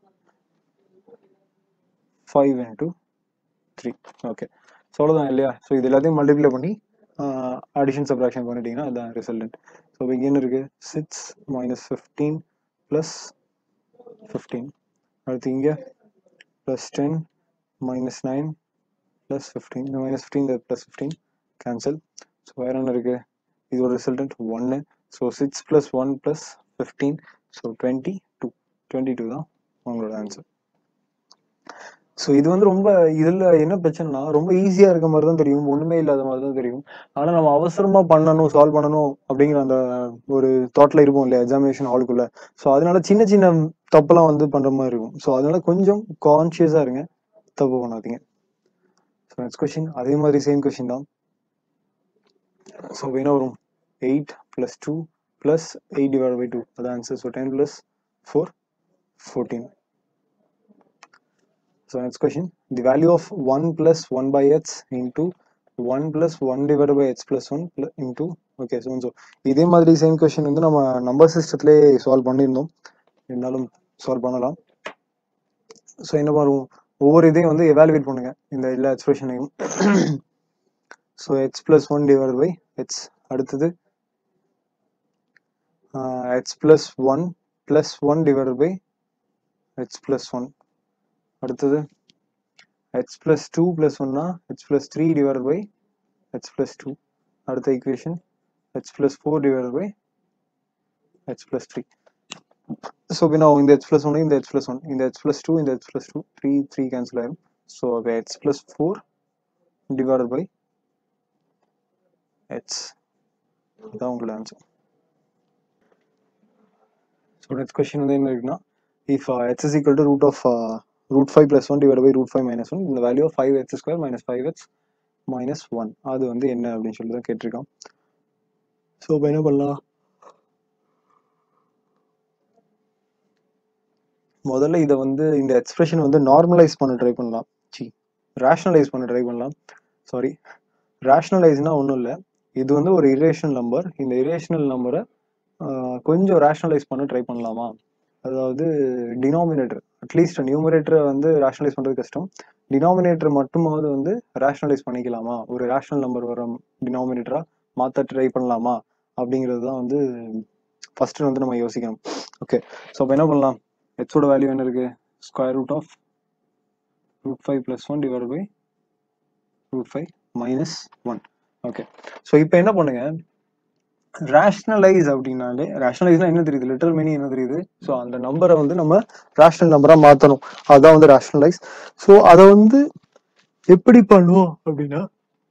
five into three okay so அவ்வளோதான் இல்லையா ஸோ இது எல்லாத்தையும் மல்டிப்ளை பண்ணி அடிஷன் சப்ராக்ஷன் பண்ணிட்டீங்கன்னா அதுதான் ரிசல்டன்ட் ஸோ இங்கே என்ன இருக்குது six minus fifteen plus fifteen அடுத்து இங்கே plus ten minus nine plus fifteen இந்த மைனஸ் ஃபிஃப்டீன் இந்த ப்ளஸ் ஃபிஃப்டீன் கேன்சல் ஸோ வேறு என்ன இருக்குது இதோட ரிசல்டன்ட் ஒன்று so six plus one plus fifteen so twenty two twenty two தான் உங்களோட ஆன்சர் ஸோ இது வந்து ரொம்ப இதில் என்ன பிரச்சனைனா ரொம்ப ஈஸியாக இருக்க மாதிரி தான் தெரியும் ஒன்றுமே இல்லாத மாதிரி தான் தெரியும் ஆனால் நம்ம அவசரமாக பண்ணணும் சால்வ் பண்ணணும் அப்படிங்கிற அந்த ஒரு தாட்டில் இருப்போம் இல்லையா எக்ஸாமினேஷன் ஹாலுக்குள்ள ஸோ அதனால சின்ன சின்ன தப்பெல்லாம் வந்து பண்ணுற மாதிரி இருக்கும் ஸோ அதனால கொஞ்சம் கான்ஷியஸாக இருங்க தப்பு பண்ணாதீங்க ஸோ நெக்ஸ்ட் கொஷின் அதே மாதிரி சேம் கொஷின் தான் ஸோ என்ன வரும் eight plus two plus eight divide by two அதான் answer so ten plus four fourteen So next question, the value of 1 plus 1 by h into 1 plus 1 divided by h plus 1 pl- into okay so and so இதே மாதிரி same question வந்து நம்ம number சிஸ்டத்திலே solve பண்ணியிருந்தோம் இருந்தாலும் solve பண்ணலாம் so என்ன பண்ணுவோம் ஒவ்வொரு இதையும் வந்து எவாலுவேட் பண்ணுங்க இந்த எல்லா எக்ஸ்பிரஷனையும் so h plus one divide by h அடுத்தது h plus one plus one divide by h plus one அடுத்தது ஹெச் பிளஸ் டூ பிளஸ் ஒன்னா h plus three divide by h plus two அடுத்த equation h plus four divide by h plus three so இப்போ நான் இந்த h plus one இந்த h plus one இந்த h plus two இந்த h plus two three three cancel ஆயிரும் so அப்போ h plus four divide by h இதுதான் உங்களோட ஆன்சர் ஸோ நெக்ஸ்ட் கொஸ்டின் வந்து என்ன இருக்குன்னா if uh, h is equal to root of uh, root 5 plus 1 divided by root 5 minus 1 the value of 5h square minus 5h minus 1 அது வந்து என்ன அப்படின்னு சொல்லி தான் கேட்டிருக்கான் ஸோ இப்போ என்ன பண்ணலாம் முதல்ல இதை வந்து இந்த எக்ஸ்பிரஷன் வந்து நார்மலைஸ் பண்ண ட்ரை பண்ணலாம் சி ரேஷனலைஸ் பண்ண ட்ரை பண்ணலாம் சாரி ரேஷனலைஸ்னா ஒன்றும் இல்லை இது வந்து ஒரு இரேஷனல் நம்பர் இந்த இரேஷனல் நம்பரை கொஞ்சம் ரேஷனலைஸ் பண்ண ட்ரை பண்ணலாமா அதாவது டினாமினேட்டர் அட்லீஸ்ட் நியூமரேட்டரை வந்து ரேஷனலைஸ் பண்ணுறது கஷ்டம் டினாமினேட்டர் மட்டுமாவது வந்து ரேஷனலைஸ் பண்ணிக்கலாமா ஒரு ரேஷனல் நம்பர் வர டினாமினேட்டராக மாற்ற ட்ரை பண்ணலாமா அப்படிங்கிறது தான் வந்து ஃபர்ஸ்ட் வந்து நம்ம யோசிக்கணும் ஓகே ஸோ அப்போ என்ன பண்ணலாம் ஹெச்சோட வேல்யூ என்ன இருக்கு square root of root five plus one divide by root five minus one okay so இப்போ என்ன பண்ணுங்க ரேஷனலைஸ் அப்படின்னாலே ரேஷனலைஸ்னா என்ன தெரியுது லிட்டர் மீனிங் என்ன தெரியுது ஸோ அந்த நம்பரை வந்து நம்ம ரேஷனல் நம்பரா மாத்தணும் அதுதான் வந்து ரேஷனலைஸ் ஸோ அதை வந்து எப்படி பண்ணுவோம் அப்படின்னா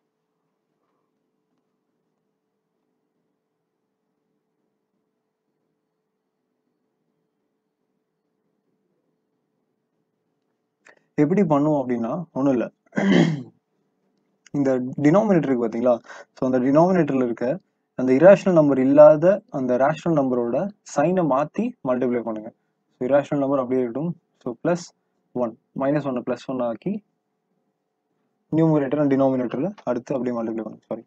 எப்படி பண்ணுவோம் அப்படின்னா ஒன்றும் இல்லை இந்த டினாமினேட்டர் இருக்கு பார்த்தீங்களா ஸோ அந்த டினாமினேட்டரில் இருக்க அந்த இராஷனல் நம்பர் இல்லாத அந்த ரேஷனல் நம்பரோட சைனை மாற்றி மல்டிப்ளை பண்ணுங்க ஸோ இராஷனல் நம்பர் அப்படியே இருக்கட்டும் ஸோ ப்ளஸ் ஒன் மைனஸ் ஒன்னை ப்ளஸ் ஒன் ஆக்கி நியூமரேட்டர் அண்ட் டினாமினேட்டரில் அடுத்து அப்படியே மல்டிப்ளை பண்ணுங்க சாரி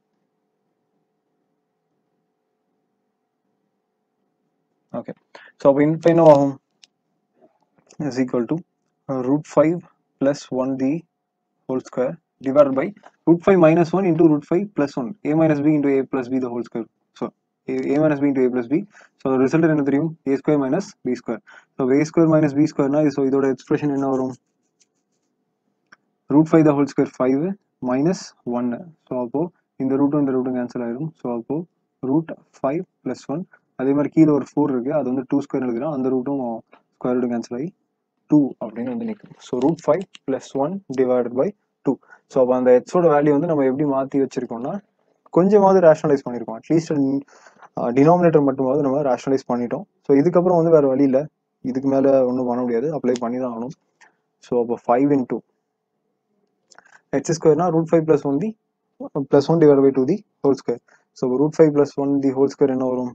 ஓகே ஸோ அப்போ இப்போ என்ன ஆகும் is equal to root five plus one the whole square divided by root 5 minus 1 into root 5 plus 1 a minus b into a plus b the whole square so a, a minus b into a plus b so the result என்ன தெரியும் a square minus b square so a square minus b square னா so இதோட expression என்ன வரும் root 5 the whole square 5 minus 1 so அப்போ இந்த root இந்த ரூட்டும் கேன்சல் ஆயிடும் ஸோ அப்போ ரூட் ஃபைவ் ப்ளஸ் ஒன் அதே மாதிரி கீழே ஒரு ஃபோர் இருக்கு அது வந்து டூ ஸ்கொயர் எழுதுறோம் அந்த ரூட்டும் ஸ்கொயர் ரூட்டும் கேன்சல் ஆகி டூ அப்படின்னு வந்து நிற்கும் so root five plus one divided by two so அப்போ அந்த எக்ஸோட வேல்யூ வந்து நம்ம எப்படி மாற்றி வச்சிருக்கோம்னா கொஞ்சமாவது ரேஷனலைஸ் பண்ணியிருக்கோம் அட்லீஸ்ட் டினாமினேட்டர் மட்டுமாவது நம்ம ரேஷனலைஸ் பண்ணிட்டோம் ஸோ இதுக்கப்புறம் வந்து வேறு வழி இல்லை இதுக்கு மேலே ஒன்றும் பண்ண முடியாது அப்ளை பண்ணி தான் ஆகணும் ஸோ அப்போ ஃபைவ் இன் டூ எக்ஸ் ஸ்கொயர்னா root five plus one the plus one divide by two the whole square so root five plus one the whole square என்ன வரும்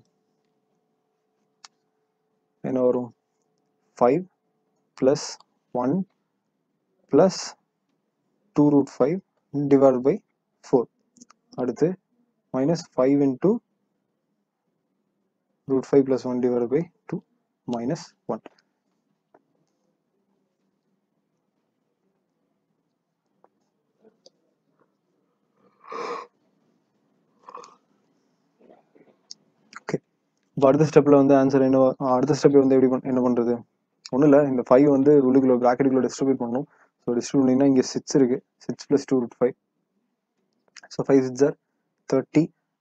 என்ன வரும் five plus 1 plus 2 root 5 divided by 4 அடுத்து minus 5 into root 5 plus 1 divided by 2 minus 1 okay இப்போ அடுத்த ஸ்டெப்பில் வந்து answer என்ன அடுத்த ஸ்டெப்பில் வந்து எப்படி பண்- என்ன பண்ணுறது ஒன்றும் இல்லை இந்த ஃபைவ் வந்து உள்ளுக்குள்ள ப்ராக்கெட்டுக்குள்ள டிஸ்ட்ரிபியூட் பண்ணணும் ஸோ டிஸ்ட்ரிபியூட் பண்ணிங்கன்னா இங்கே சிக்ஸ் இருக்கு six plus two root five so five six or thirty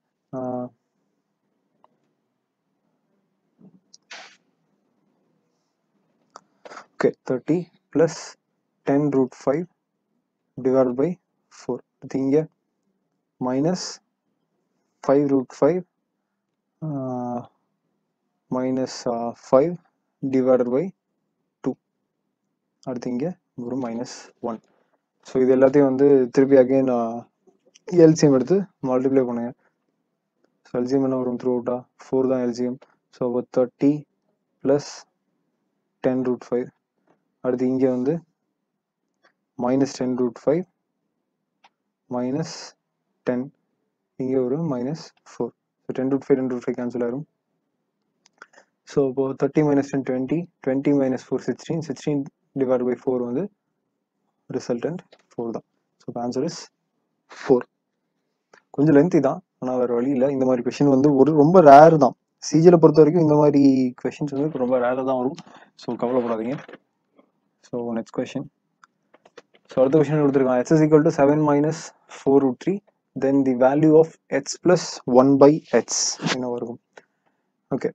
okay thirty plus ten root five divide by four இது இங்கே minus five root five minus five divided by two அடுத்து இங்கே ஒரு மைனஸ் ஒன் ஸோ இது எல்லாத்தையும் வந்து திருப்பி again LCM எடுத்து மல்டிப்ளை பண்ணுங்க ஸோ எல்சிஎம் என்ன வரும் த்ரூ அவுட்டா ஃபோர் தான் எல்சிஎம் ஸோ அப்போ thirty plus ten root five அடுத்து இங்கே வந்து minus ten root five minus ten இங்கே ஒரு minus four so ten root five ten root five cancel ஆயிரும் ஸோ இப்போ thirty minus ten twenty twenty minus four sixteen sixteen divide by four வந்து resultant four தான் so answer is four கொஞ்சம் lengthy தான் ஆனால் வேறு வழி இல்லை இந்த மாதிரி கொஷின் வந்து ஒரு ரொம்ப ரேர் தான் சிஜியில் பொறுத்த வரைக்கும் இந்த மாதிரி கொஷின்ஸ் வந்து ரொம்ப ரேராக தான் வரும் ஸோ கவலைப்படாதீங்க ஸோ நெக்ஸ்ட் கொஷின் ஸோ அடுத்த கொஷின் கொடுத்துருக்கான் x is equal to seven minus four root three then the value of x plus one by x என்ன வரும் ஓகே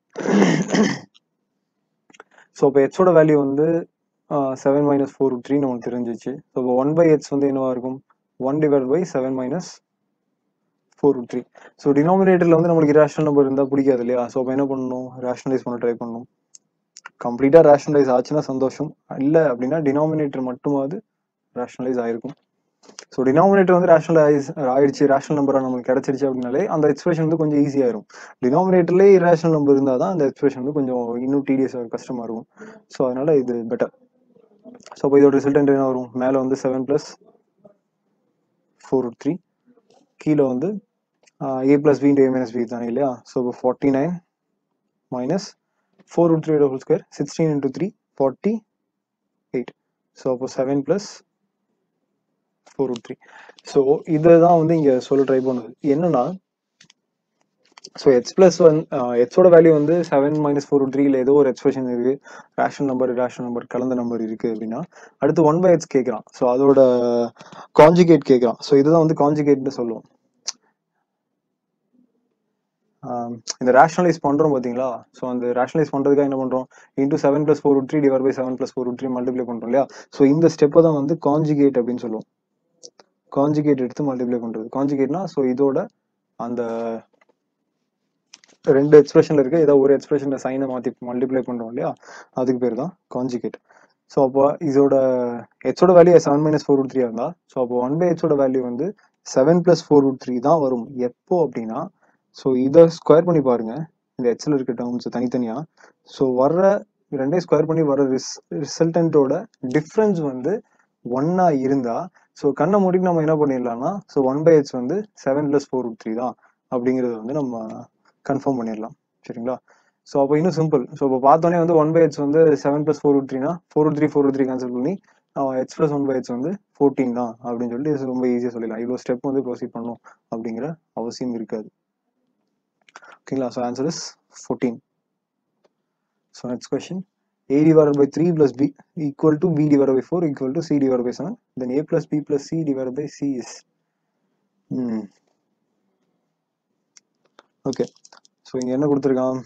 ஸோ இப்போ எக்ஸோட வேல்யூ வந்து செவன் மைனஸ் ஃபோர் த்ரீ நமக்கு தெரிஞ்சிச்சு ஸோ இப்போ ஒன் பை எக்ஸ் வந்து என்னவா இருக்கும் one divide by seven minus four three so டினாமினேட்டரில் வந்து நம்மளுக்கு ரேஷனல் நம்பர் இருந்தால் பிடிக்காது இல்லையா ஸோ அப்போ என்ன பண்ணணும் ரேஷனலைஸ் பண்ண ட்ரை பண்ணணும் கம்ப்ளீட்டாக ரேஷனலைஸ் ஆச்சுன்னா சந்தோஷம் இல்லை அப்படின்னா டினாமினேட்டர் மட்டுமாவது ரேஷனலைஸ் ஆயிருக்கும் ஸோ டினாமினேட்டர் வந்து ரேஷனலைஸ் ஆயிடுச்சு ரேஷனல் நம்பராக நமக்கு கிடைச்சிருச்சு அப்படின்னாலே அந்த எக்ஸ்பிரஷன் வந்து கொஞ்சம் ஈஸியாயிரும் டினாமினேட்டர்லேயே ரேஷனல் நம்பர் இருந்தால் தான் அந்த எக்ஸ்பிரஷன் வந்து கொஞ்சம் இன்னும் டிடிஎஸ் கஷ்டமாக இருக்கும் ஸோ அதனால இது பெட்டர் ஸோ அப்போ இதோட ரிசல்ட் என்ன வரும் மேலே வந்து செவன் ப்ளஸ் ஃபோர் த்ரீ கீழே வந்து a plus b into a minus b தானே இல்லையா ஸோ இப்போ forty nine minus four root three double square sixteen into three forty eight so அப்போ seven plus four root three so இதை தான் வந்து இங்கே சொல்ல ட்ரை பண்ணுது என்னன்னா ஸோ எக்ஸ் பிளஸ் ஒன் எக்ஸோட வேல்யூ வந்து செவன் மைனஸ் ஃபோர் த்ரீ இல்லை ஏதோ ஒரு எக்ஸ்பிரஷன் இருக்கு ரேஷன் நம்பர் ரேஷன் நம்பர் கலந்த நம்பர் இருக்கு அப்படின்னா அடுத்து ஒன் பை எக்ஸ் கேட்குறான் ஸோ அதோட காஞ்சுகேட் கேட்குறான் ஸோ இதுதான் வந்து காஞ்சுகேட்னு சொல்லுவோம் ஆம், இந்த ரேஷனலைஸ் பண்றோம் பாத்தீங்களா ஸோ அந்த ரேஷனலைஸ் பண்றதுக்காக என்ன பண்றோம் into seven plus four three divide by seven plus four three multiply பண்றோம் இல்லையா ஸோ இந்த ஸ்டெப்பை தான் வந்து காஞ்சுகேட் அப்படின்னு சொல்லுவோம் காஞ்சுகேட் எடுத்து மல்டிப்ளை பண்றது காஞ்சுகேட்னா ஸோ இதோட அந்த ரெண்டு எக்ஸ்பிரஷன்ல இருக்க ஏதோ ஒரு எக்ஸ்பிரஷன்ல சைனை மாத்தி மல்டிப்ளை பண்றோம் இல்லையா அதுக்கு பேர் தான் காஞ்சுகேட் ஸோ அப்போ இதோட எக்ஸோட value seven minus four root three இருந்தா ஸோ அப்போ ஒன் பை எக்ஸோட வேல்யூ வந்து seven plus four root three தான் வரும் எப்போ அப்படின்னா ஸோ இதை ஸ்கொயர் பண்ணி பாருங்க இந்த ஹெச்ல இருக்க டேர்ம்ஸ் தனித்தனியா ஸோ வர்ற ரெண்டே ஸ்கொயர் பண்ணி வர ரிஸ் ரிசல்டன்ட்டோட டிஃப்ரென்ஸ் வந்து ஒன்னா இருந்தா ஸோ கண்ணை மூடிட்டு நம்ம என்ன பண்ணிடலாம்னா ஸோ ஒன் பை ஹெச் வந்து seven plus four root three தான் அப்படிங்கிறத வந்து நம்ம கன்ஃபார்ம் பண்ணிடலாம் சரிங்களா ஸோ அப்போ இன்னும் சிம்பிள் ஸோ இப்போ பார்த்தோன்னே வந்து ஒன் பை ஹெச் வந்து செவன் பிளஸ் ஃபோர் ரூட் த்ரீனா four root three four root three cancel பண்ணி h plus one by h வந்து ஃபோர்டீன் தான் அப்படின்னு சொல்லிட்டு இது ரொம்ப ஈஸியாக சொல்லிடலாம் இவ்வளோ ஸ்டெப் வந்து ப்ரொசீட் பண்ணணும் அப்படிங்கிற அவசியம் இருக்காது ஓகேங்களா so answer is fourteen so next question a divided by 3 plus b equal to b divided by 4 equal to c divided by 7 then a plus b plus c divided by c is hmm. Okay so இங்கே என்ன கொடுத்துருக்கான்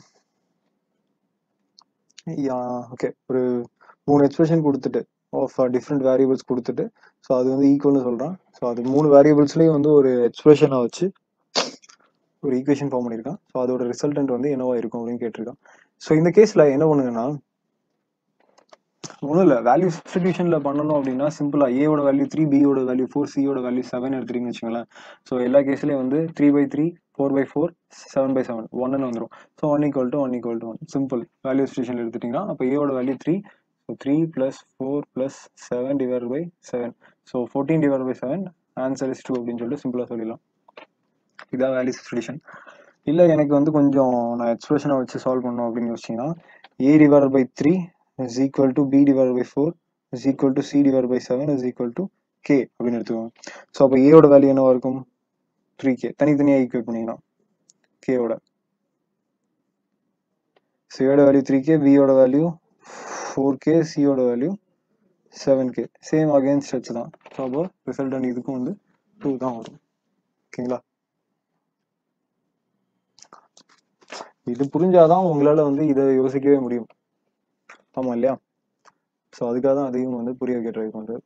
okay ஒரு மூணு expression கொடுத்துட்டு of different variables கொடுத்துட்டு so அது வந்து ஈக்குவல்னு சொல்கிறான் ஸோ அது மூணு வேரியபிள்ஸ்லேயும் வந்து ஒரு எக்ஸ்பிரஷனை வச்சு ஒரு ஈக்குவேஷன் ஃபார்ம் பண்ணியிருக்கான் ஸோ அதோட ரிசல்டன்ட் வந்து என்னவா இருக்கும் அப்படின்னு கேட்டிருக்கான் ஸோ இந்த கேஸில் என்ன பண்ணுங்கன்னா ஒன்றும் இல்லை வேல்யூ சப்ஸ்டியூஷனில் பண்ணணும் அப்படின்னா சிம்பிளா ஏவோட வேல்யூ த்ரீ பியோட வேல்யூ ஃபோர் சியோட வேல்யூ செவன் எடுத்துட்டீங்கன்னு வச்சுங்களேன் ஸோ எல்லா கேஸ்லையும் வந்து three by three four by four seven by seven ஒன்னு வந்துடும் so one equal to one equal to one simple value substitution எடுத்துட்டீங்கன்னா அப்போ ஏவோட value three so three plus four plus seven divide by seven so fourteen divide by seven answer is two அப்படின்னு சொல்லிட்டு சிம்பிளாக சொல்லிடலாம் இதான் வேல்யூ சப்ஸ்டியூஷன் இல்லை எனக்கு வந்து கொஞ்சம் நான் எக்ஸ்பிரஷனை வச்சு சால்வ் பண்ணணும் அப்படின்னு யோசிச்சிங்கன்னா a divide by three is equal to b divided by 4 is equal to c divided by 7 is equal to k அப்படின்னு எடுத்துக்கோங்க ஸோ அப்போ ஏவோட வேல்யூ என்னவா இருக்கும் த்ரீ கே தனித்தனியாக ஈக்குவேட் பண்ணிக்கலாம் கேவோட சியோட வேல்யூ த்ரீ கே பியோட வேல்யூ ஃபோர் கே சியோட value seven k same against வச்சு தான் ஸோ அப்போ ரிசல்டன் இதுக்கும் வந்து டூ தான் வரும் ஓகேங்களா இது புரிஞ்சாதான் உங்களால வந்து இதை யோசிக்கவே முடியும் ஆமா இல்லையா ஸோ அதுக்காக தான் அதையும் வந்து புரிய வைக்க ட்ரை பண்ணுறது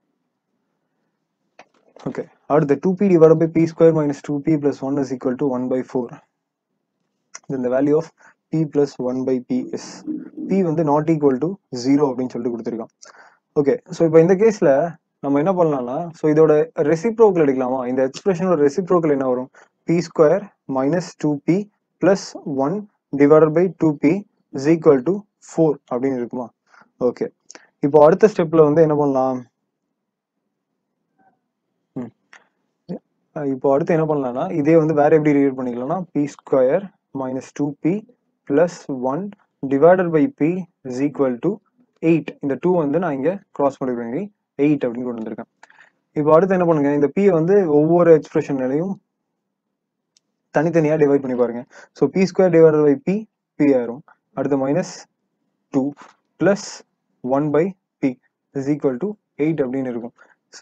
ஓகே அடுத்து two b divide by b square minus two b plus one is equal to one by four இந்த value of b plus one by b is b வந்து நாட் ஈக்குவல் டு ஜீரோ அப்படின்னு சொல்லிட்டு கொடுத்துருக்கான் okay so இப்போ இந்த கேஸில் நம்ம என்ன பண்ணலாம்னா ஸோ இதோட ரெசிப்ரோக்கல் எடுக்கலாமா இந்த எக்ஸ்பிரஷனோட ரெசிப்ரோக்கல் என்ன வரும் b square minus two b plus one divided by two b is equal to four அப்படின்னு இருக்குமா ஓகே இப்போ அடுத்த ஸ்டெப்ல வந்து என்ன பண்ணலாம் இப்போ அடுத்து என்ன பண்ணலாம்னா இதே வந்து வேற எப்படி ரீட் பண்ணிக்கலாம்னா b square minus two b plus one divided by b is equal to eight இந்த டூ வந்து நான் இங்கே கிராஸ் பண்ணிருக்கேன் எயிட் அப்படின்னு கொண்டு வந்திருக்கேன் இப்போ அடுத்து என்ன பண்ணுங்க இந்த பி வந்து ஒவ்வொரு எக்ஸ்பிரஷன்லையும் தனித்தனியாக டிவைட் பண்ணி பாருங்க so b square divided by b b ஆயிரும் அடுத்து minus two plus one by b is equal to eight அப்படின்னு இருக்கும் so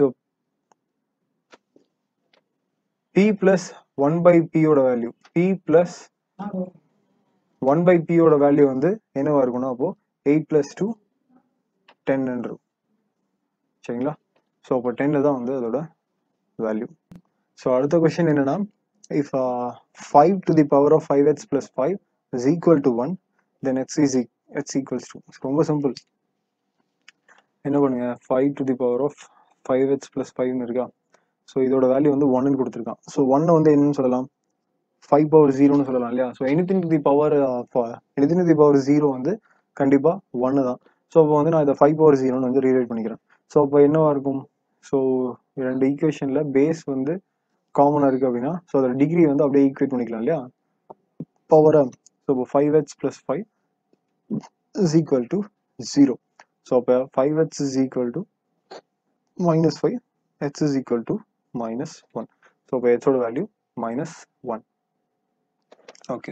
b plus one by பியோட value b plus one by பியோட வேல்யூ வந்து என்னவா இருக்கும்னா அப்போ எயிட் பிளஸ் டூ டென் இருக்கும் சரிங்களா ஸோ அப்போ டென்னு தான் வந்து அதோட வேல்யூ ஸோ அடுத்த கொஸ்டின் என்னன்னா if five to the power of five x plus five is equal to one then x is x equals to ரொம்ப சிம்பிள் என்ன பண்ணுங்க five to the power of five x plus ஃபைவ்னு இருக்கா so இதோட value வந்து ஒன்னு கொடுத்துருக்கான் so ஒன்னை வந்து என்னன்னு சொல்லலாம் ஃபைவ் பவர் ஜீரோன்னு சொல்லலாம் இல்லையா so anything to the power anything to the power zero வந்து கண்டிப்பா ஒன்னு தான் ஸோ அப்போ வந்து நான் இதை ஃபைவ் பவர் ஜீரோன்னு வந்து ரீரைட் பண்ணிக்கிறேன் ஸோ அப்போ என்னவா இருக்கும் ஸோ ரெண்டு ஈக்குவேஷன்ல பேஸ் வந்து காமனாக இருக்கு அப்படின்னா ஸோ அதோட டிகிரி வந்து அப்படியே ஈக்குவேட் பண்ணிக்கலாம் இல்லையா பவரை ஸோ இப்போ five h plus five is equal to zero so அப்போ five h is equal to minus five h is equal to minus one so இப்போ ஹெச்சோட value minus one okay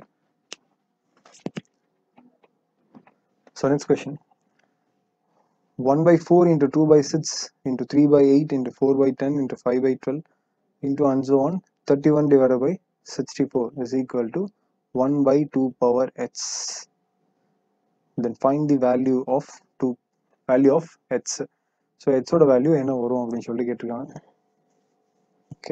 so next question 1 by 4 into 2 by 6 into 3 by 8 into 4 by 10 into 5 by 12 into and so on 31 divided by 64 is equal to 1 by 2 power h then find the value of 2 value of h so h ஓட value என்ன வரும் அப்படின்னு சொல்லி கேட்டிருக்காங்க okay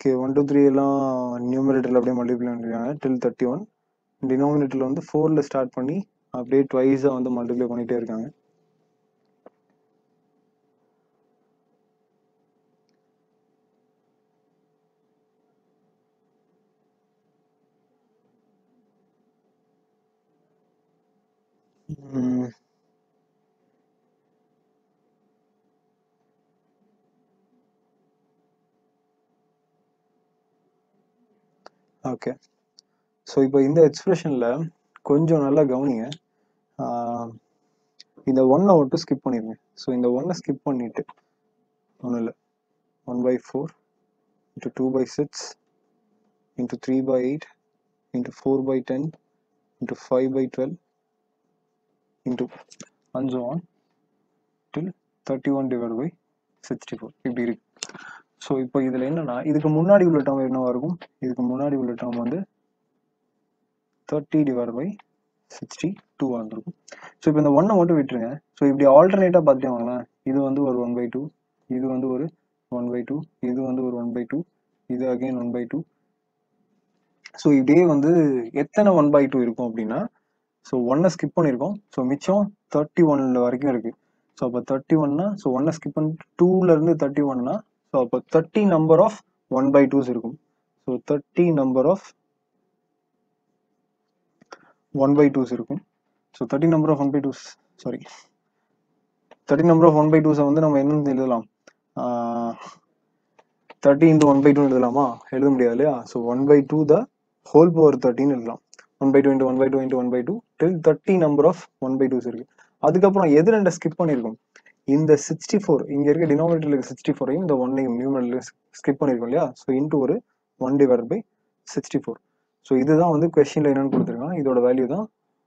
okay one two three எல்லாம் நியூமரேட்டரில் அப்படியே multiply பண்ணிருக்காங்க டில் தேர்ட்டி ஒன் டினாமினேட்டரில் வந்து ஃபோரில் ஸ்டார்ட் பண்ணி அப்படியே ட்வைஸாக வந்து மல்டிப்ளை பண்ணிகிட்டே இருக்காங்க ம், ஓகே ஸோ இப்போ இந்த எக்ஸ்பிரஷனில் கொஞ்சம் நல்லா கவனிங்க ஆஹ் இந்த ஒன்னை மட்டும் ஸ்கிப் பண்ணிடுங்க ஸோ இந்த ஒன்னை ஸ்கிப் பண்ணிட்டு ஒன்றும் இல்லை one by four into two by six into three by eight into four by ten into five by twelve into அஞ்சு one till thirty one divide by sixty four இப்படி இருக்கு so இப்போ இதில் என்னன்னா இதுக்கு முன்னாடி உள்ள டேர்ம் என்னவா இருக்கும் இதுக்கு முன்னாடி உள்ள டேர்ம் வந்து thirty divide by sixty two வந்துருக்கும் ஸோ இப்போ இந்த ஒன்னை மட்டும் விட்டுருங்க ஸோ இப்படி ஆல்டர்னேட்டாக பார்த்துட்டே வாங்களேன் இது வந்து ஒரு ஒன் பை டூ இது வந்து ஒரு ஒன் பை டூ இது வந்து ஒரு ஒன் பை டூ இது again one by two so இப்படியே வந்து எத்தனை ஒன் பை டூ இருக்கும் அப்படின்னா ஸோ ஒன்னை ஸ்கிப் பண்ணியிருக்கோம் ஸோ மிச்சம் தேர்ட்டி ஒன்ல வரைக்கும் இருக்கு ஸோ அப்போ தேர்ட்டி ஒன்னா ஸோ ஒன்னை ஸ்கிப் பண்ணி டூல இருந்து தேர்ட்டி ஒன்னா ஸோ அப்போ thirty number of one by twos இருக்கும் so thirty number of one by twos இருக்கும் so thirty number of one by twos sorry thirty number of one by டூஸை வந்து நம்ம என்னன்னு எழுதலாம் thirty into one by two எழுதலாமா எழுத முடியாது இல்லையா so one by two the whole power தேர்ட்டின்னு எழுதலாம் one by two into one by two into one by two till thirty number of one by twos இருக்கு அதுக்கப்புறம் எது ரெண்டை ஸ்கிப் பண்ணியிருக்கோம் இந்த சிக்ஸ்டி ஃபோர் இங்க இருக்க டினாமினேட்டர்ல இருக்க சிக்ஸ்டி ஃபோரையும் இந்த ஒன்னையும் நியூமரல் ஸ்கிப் பண்ணியிருக்கோம் இல்லையா ஸோ இன்ட்டு ஒரு one divide by sixty four so இதுதான் வந்து கொஸ்டின்ல என்னன்னு கொடுத்துருக்காங்க இதோட வேல்யூ தான்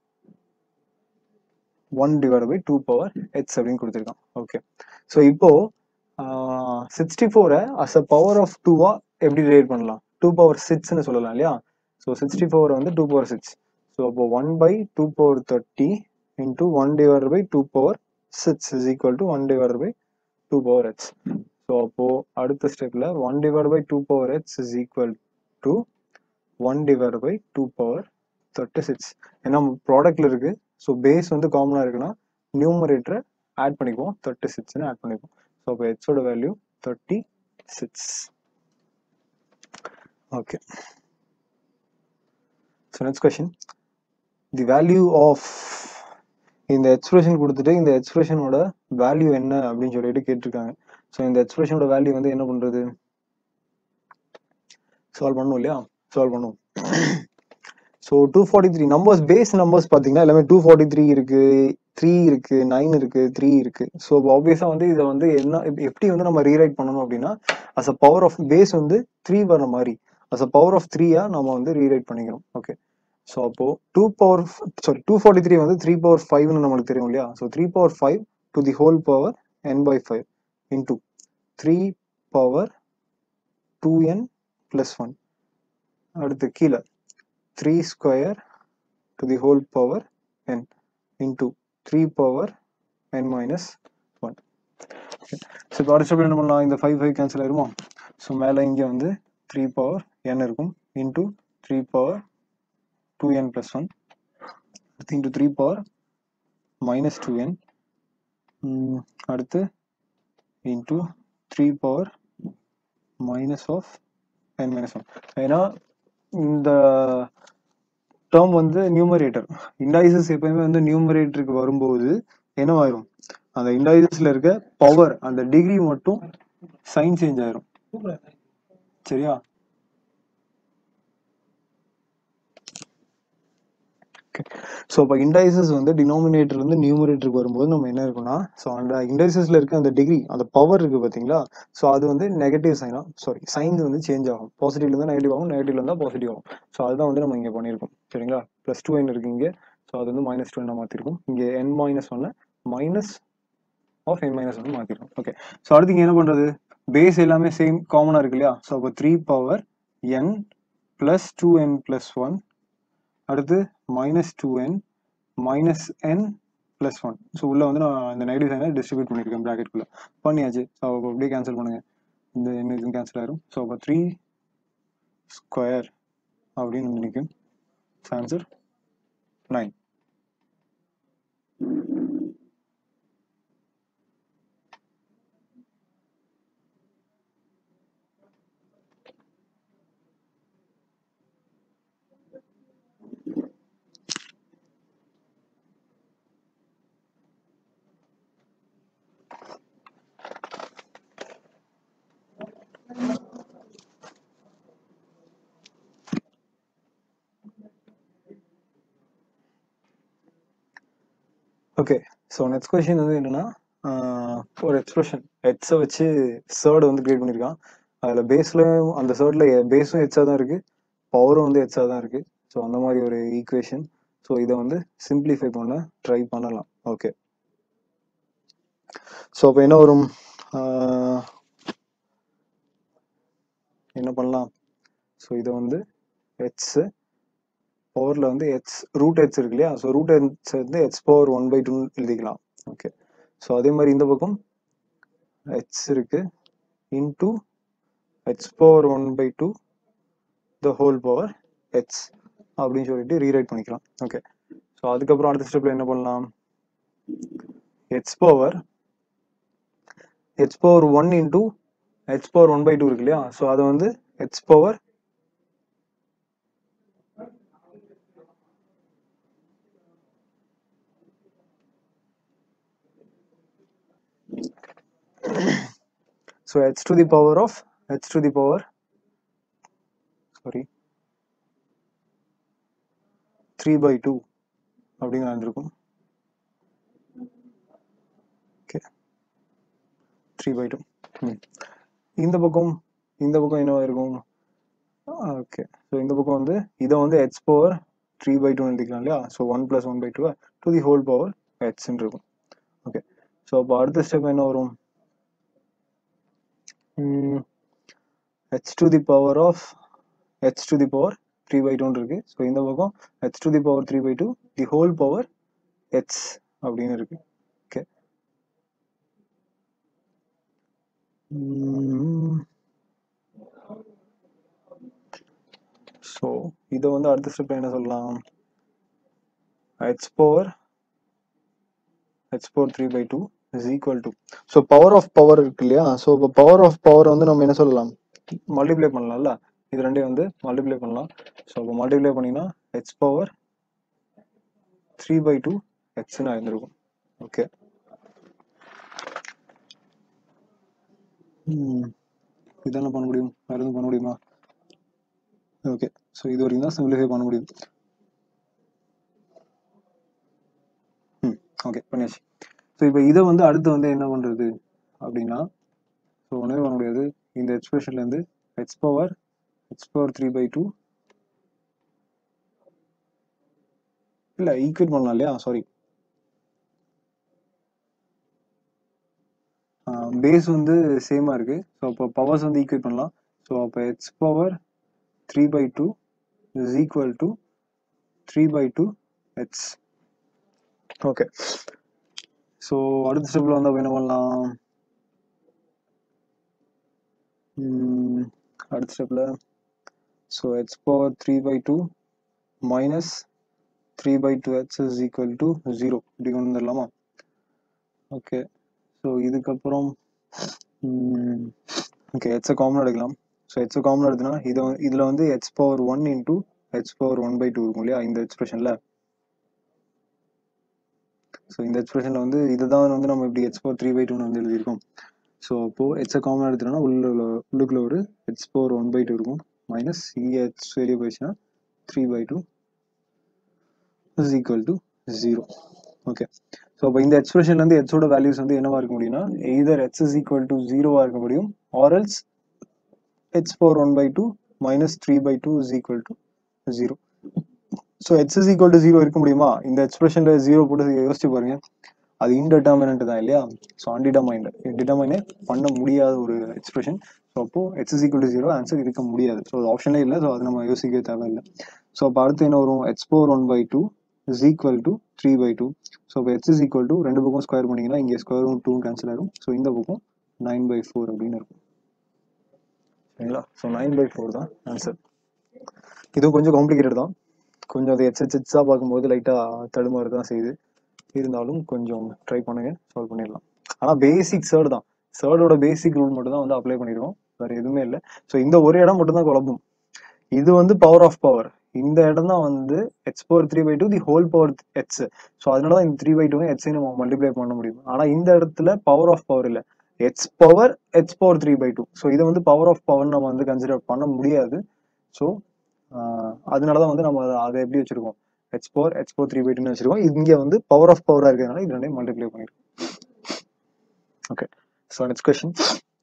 one divide by two power h அப்படின்னு கொடுத்துருக்கான் ஓகே ஸோ இப்போ சிக்ஸ்டி ஃபோரை அஸ் அ பவர் ஆஃப் டூவா எப்படி டிவைட் பண்ணலாம் டூ பவர் சிக்ஸ்னு சொல்லலாம் இல்லையா ஸோ சிக்ஸ்டி ஃபோர் வந்து டூ பவர் சிக்ஸ் ஸோ அப்போ one by two power thirty into one divide by two power six is equal to one divide by two power h so அப்போ அடுத்த ஸ்டெப்ல one divide by two power h is equal to one divide by two power thirty six ஏன்னா ப்ராடக்ட்ல இருக்கு so base வந்து காமனாக இருக்குன்னா நியூமரேட்டரை ஆட் பண்ணிக்குவோம் தேர்ட்டி சிக்ஸ்னு ஆட் பண்ணிக்குவோம் ஸோ அப்போ ஹெச்சோட value thirty six okay so next question the value of இந்த எக்ஸ்பிரஷன் கொடுத்துட்டு இந்த எக்ஸ்பிரஷனோட வேல்யூ என்ன அப்படின்னு சொல்லிட்டு கேட்டிருக்காங்க ஸோ இந்த எக்ஸ்பிரஷனோட வேல்யூ வந்து என்ன பண்றது சால்வ் பண்ணும் இல்லையா சால்வ் பண்ணும் so two forty three numbers base numbers பார்த்தீங்கன்னா எல்லாமே டூ ஃபார்ட்டி த்ரீ இருக்கு த்ரீ இருக்கு நைன் இருக்கு த்ரீ இருக்கு ஸோ ஆப்வியஸாக வந்து இதை வந்து என்ன எப்- எப்படி வந்து நம்ம ரீரைட் பண்ணணும் அப்படின்னா as a power of base வந்து த்ரீ வர மாதிரி அஸ் அ பவர் ஆஃப் த்ரீயா நம்ம வந்து ரீரைட் பண்ணிக்கிறோம் ஓகே ஸோ அப்போ two power sorry two forty three வந்து த்ரீ பவர் ஃபைவ்னு நம்மளுக்கு தெரியும் இல்லையா so three power five to the whole power n by five into three power two n plus one அடுத்து கீழே three square to the whole power n into three power n minus one so இப்போ அடுத்த step என்ன பண்ணலாம் இந்த five five cancel ஆயிருமா so மேலே இங்கே வந்து த்ரீ பவர் என் இருக்கும் into three power two n plus one அடுத்து into three power minus two n அடுத்து into three power minus of n minus one ஏன்னா இந்த டேர்ம் வந்து நியூமரேட்டர் இண்டாய்சஸ் எப்பயுமே வந்து நியூமரேட்டருக்கு வரும்போது என்னவாயிரும் அந்த இண்டாய்சஸ்ல இருக்க பவர் அந்த டிகிரி மட்டும் சைன் சேஞ்ச் ஆயிரும் சரியா ஸோ இப்போ இண்டைசஸ் வந்து டினாமினேட்டர் வந்து நியூமரேட்டருக்கு வரும்போது நம்ம என்ன இருக்கும்னா ஸோ அந்த இண்டைசஸ்ல இருக்க அந்த டிகிரி அந்த பவர் இருக்கு பார்த்தீங்களா ஸோ அது வந்து நெகட்டிவ் சைனா சாரி சைன் வந்து சேஞ்ச் ஆகும் பாசிட்டிவ்ல இருந்தால் நெகட்டிவ் ஆகும் நெகட்டிவ்ல இருந்தால் பாசிட்டிவ் ஆகும் ஸோ அதுதான் வந்து நம்ம இங்கே பண்ணியிருக்கோம் சரிங்களா ப்ளஸ் டூ என் இருக்கு இங்கே ஸோ அது வந்து மைனஸ் டூ என்ன மாற்றிருக்கும் இங்கே என் மைனஸ் ஒன்ல minus of n minus one மாற்றிருக்கும் ஓகே ஸோ அடுத்து இங்கே என்ன பண்ணுறது பேஸ் எல்லாமே சேம் காமனாக இருக்கு இல்லையா ஸோ அப்போ three power n plus two n plus one அடுத்து minus two n minus n plus one so உள்ள வந்து நான் இந்த நெகட்டிவ் சைனை டிஸ்ட்ரிபியூட் பண்ணியிருக்கேன் ப்ராக்கெட்குள்ள பண்ணியாச்சு ஸோ அப்போ அப்படியே கேன்சல் பண்ணுங்க இந்த என்ன இதுவும் கேன்சல் ஆயிரும் ஸோ அப்போ த்ரீ ஸ்கொயர் அப்படின்னு நினைக்கும் answer nine okay so next question வந்து என்னன்னா ஆஹ் ஒரு எக்ஸ்பிரஷன் ஹெட்ஸை வச்சு சேர்டு வந்து கிரியேட் பண்ணியிருக்கான் அதில் பேஸ்லையும் அந்த சேர்டில் பேஸும் ஹெச்சாக தான் இருக்குது பவரும் வந்து ஹெச்சாக தான் இருக்குது ஸோ அந்த மாதிரி ஒரு ஈக்குவேஷன் ஸோ இதை வந்து சிம்பிளிஃபை பண்ண ட்ரை பண்ணலாம் ஓகே ஸோ அப்போ என்ன வரும் ஆஹ் என்ன பண்ணலாம் ஸோ இதை வந்து ஹெச்ஸு பவரில் வந்து ஹெச் ரூட் ஹெச் இருக்கு இல்லையா ஸோ ரூட் ஹெச் வந்து ஹெச் பவர் ஒன் பை டூன்னு எழுதிக்கலாம் ஓகே ஸோ அதே மாதிரி இந்த பக்கம் ஹெச் இருக்கு into h power one by two the whole power h அப்படின்னு சொல்லிட்டு ரீரைட் பண்ணிக்கலாம் ஓகே ஸோ அதுக்கப்புறம் அடுத்த ஸ்டெப்ல என்ன பண்ணலாம் h power h power one into h power one by two இருக்கு இல்லையா ஸோ அதை வந்து h power so h to the power of h to the power sorry 3 by 2 அப்படின்னு வந்திருக்கும் ஓகே த்ரீ பை டூ இந்த பக்கம் இந்த பக்கம் என்னவா இருக்கும் ஓகே ஸோ இந்த பக்கம் வந்து இதை வந்து h power three by two எழுதிக்கலாம் இல்லையா so one plus one by two to the whole power ஹெச்ன்னு இருக்கும் ஓகே ஸோ அப்போ அடுத்த ஸ்டெப் என்ன வரும் h to the power of h to the power 3 by 2 இருக்கு ஸோ இந்த பக்கம் h to the power 3 by 2 the whole power h அப்படின்னு இருக்கு ஓகே ஸோ இதை வந்து அடுத்த ஸ்டெப் என்ன சொல்லலாம் h power h power three by two is equal to so power of power இருக்கு இல்லையா ஸோ இப்போ பவர் ஆஃப் பவர் வந்து நம்ம என்ன சொல்லலாம் மல்டிப்ளை பண்ணலாம்ல இது ரெண்டையும் வந்து மல்டிப்ளை பண்ணலாம் ஸோ இப்போ மல்டிப்ளை பண்ணிங்கன்னா h power three by two ஹெச்னு ஆயிருந்திருக்கும் ஓகே இதெல்லாம் பண்ண முடியும் வேற எதுவும் பண்ண முடியுமா ஓகே ஸோ இது வரைக்கும் தான் சிம்பிளிஃபை பண்ண முடியும் ம் ஓகே பண்ணியாச்சு ஸோ இப்போ இதை வந்து அடுத்து வந்து என்ன பண்ணுறது அப்படின்னா ஸோ ஒன்றுமே பண்ண முடியாது இந்த எக்ஸ்பிரஷன்லேருந்து h power h power three by two இல்லை ஈக்குவேட் பண்ணலாம் இல்லையா சாரி பேஸ் வந்து சேமாக இருக்குது ஸோ அப்போ பவர்ஸ் வந்து ஈக்குவேட் பண்ணலாம் ஸோ அப்போ h power three by two is equal to three by two h okay so அடுத்த ஸ்டெப்பில் வந்து அப்போ என்ன பண்ணலாம் அடுத்த ஸ்டெப்பில் so h power three by two minus three by two h is equal to zero இப்படி கொண்டு வந்துடலாமா ஓகே ஸோ இதுக்கப்புறம் ஓகே ஹெச்சை காமன் எடுக்கலாம் ஸோ ஹெச்சை காமன் எடுத்தனா இதை இதில் வந்து h power one into h power one by two இருக்கும் இல்லையா இந்த எக்ஸ்பிரஷனில் ஸோ இந்த எக்ஸ்பிரஷனில் வந்து இதுதான் வந்து நம்ம இப்படி ஹெச் பவர் த்ரீ பை டூன்னு வந்து எழுதியிருக்கோம் ஸோ அப்போது ஹெச்சை காமன் எடுத்துட்டோம்னா உள்ள உள்ளுக்குள்ள ஒரு h power one by two இருக்கும் மைனஸ் இஹெச் வெளியே போயிடுச்சுன்னா three by two is equal to zero okay so அப்போ இந்த எக்ஸ்பிரஷன்லேருந்து ஹெச்சோட வேல்யூஸ் வந்து என்னவா இருக்க முடியும்னா either h is equal to ஜீரோவாக இருக்க முடியும் or else h power one by two minus three by two is equal to zero so h is equal to zero இருக்க முடியுமா இந்த எக்ஸ்பிரஷனில் ஜீரோ போட்டு யோசிச்சு பாருங்க அது இன்டெர்மினன்ட் தான் இல்லையா ஸோ அன்டிடமைண்ட் டிட்டர்மைனே பண்ண முடியாத ஒரு எக்ஸ்பிரஷன் ஸோ அப்போ h is equal to zero answer இருக்க முடியாது ஸோ ஆப்ஷனே இல்லை ஸோ அது நம்ம யோசிக்கவே தேவையில்லை ஸோ அப்போ அடுத்து என்ன வரும் h power one by two is equal to three by two so இப்போ ஹெச் இஸ் ஈக்குவல் டு ரெண்டு பக்கம் ஸ்கொயர் பண்ணிங்கன்னா இங்கே ஸ்கொயர் ரூட் டூ கேன்சல் ஆகும் ஸோ இந்த பக்கம் நைன் பை ஃபோர் அப்படின்னு இருக்கும் சரிங்களா ஸோ நைன் பை ஃபோர் தான் ஆன்சர் இதுவும் கொஞ்சம் காம்ப்ளிகேட்டட் தான் கொஞ்சம் அது எச் எச் எச்ஸாக பார்க்கும்போது லைட்டாக தடுமாறு தான் செய்யுது இருந்தாலும் கொஞ்சம் ட்ரை பண்ணுங்க சால்வ் பண்ணிடலாம் ஆனால் பேசிக் சேர்டு தான் சேர்டோட பேசிக் ரூல் மட்டும் தான் வந்து அப்ளை பண்ணியிருக்கோம் வேற எதுவுமே இல்லை ஸோ இந்த ஒரு இடம் மட்டும் தான் குழப்பம் இது வந்து பவர் ஆஃப் பவர் இந்த இடம் தான் வந்து h power three by two the whole power h so அதனால தான் இந்த த்ரீ பை டூ எச் நம்ம மல்டிப்ளை பண்ண முடியும் ஆனால் இந்த இடத்துல பவர் ஆஃப் பவர் இல்லை h power h power three by two so இதை வந்து பவர் ஆஃப் பவர் நம்ம வந்து கன்சிடர் பண்ண முடியாது ஸோ அதனால தான் வந்து நம்ம அதை- அதை எப்படி வச்சிருக்கோம் h power h power three by டூன்னு வச்சிருக்கோம் இங்கே வந்து பவர் ஆஃப் பவராக இருக்கிறதுனால இது ரெண்டையும் மல்டிப்ளை பண்ணிருக்கோம் okay so next question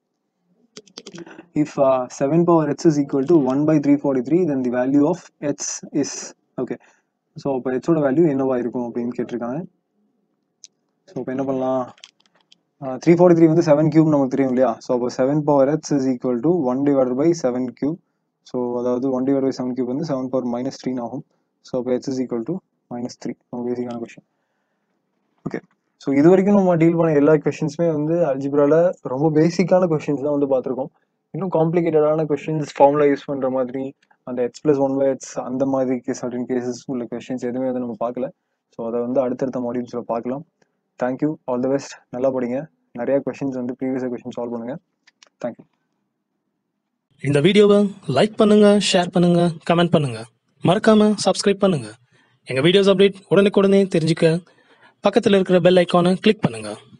if uh, 7 power h is equal to 1 by 343 then the value of h is okay so இப்போ ஹெச்சோட வேல்யூ என்னவா இருக்கும் அப்படின்னு கேட்டிருக்காங்க ஸோ இப்போ என்ன பண்ணலாம் த்ரீ ஃபார்ட்டி த்ரீ வந்து செவன் கியூப் நமக்கு தெரியும் இல்லையா ஸோ அப்போ seven power h is equal to one divide by seven cube so அதாவது one divide by seven cube வந்து செவன் பவர் மைனஸ் த்ரீன்னு ஆகும் ஸோ அப்போ h is equal to minus three நம்ம பேசிக்கான கொஷின் ஓகே ஸோ இது வரைக்கும் நம்ம டீல் பண்ண எல்லா கொஷின்ஸுமே வந்து அல்ஜிப்ரால ரொம்ப பேசிக்கான கொஷின்ஸ் தான் வந்து பார்த்துருக்கோம் இன்னும் காம்ப்ளிகேட்டடான கொஷின்ஸ் ஃபார்முலா யூஸ் பண்ணுற மாதிரி அந்த h plus one by h அந்த மாதிரி சர்டன் கேசஸ் உள்ள கொஷின்ஸ் எதுவுமே வந்து நம்ம பார்க்கல ஸோ அதை வந்து அடுத்தடுத்த மாடியூல்ஸில் பார்க்கலாம் தேங்க்யூ ஆல் தி பெஸ்ட் நல்லா படிங்க நிறைய கொஷின்ஸ் வந்து ப்ரீவியஸ் கொஷின் சால்வ் பண்ணுங்க தேங்க்யூ இந்த வீடியோவை லைக் பண்ணுங்க ஷேர் பண்ணுங்க கமெண்ட் பண்ணுங்க மறக்காம சப்ஸ்கிரைப் பண்ணுங்க எங்க வீடியோஸ் அப்டேட் உடனுக்குடனே தெரிஞ்சுக்க பக்கத்தில் இருக்கிற பெல் ஐக்கானை கிளிக் பண்ணுங்க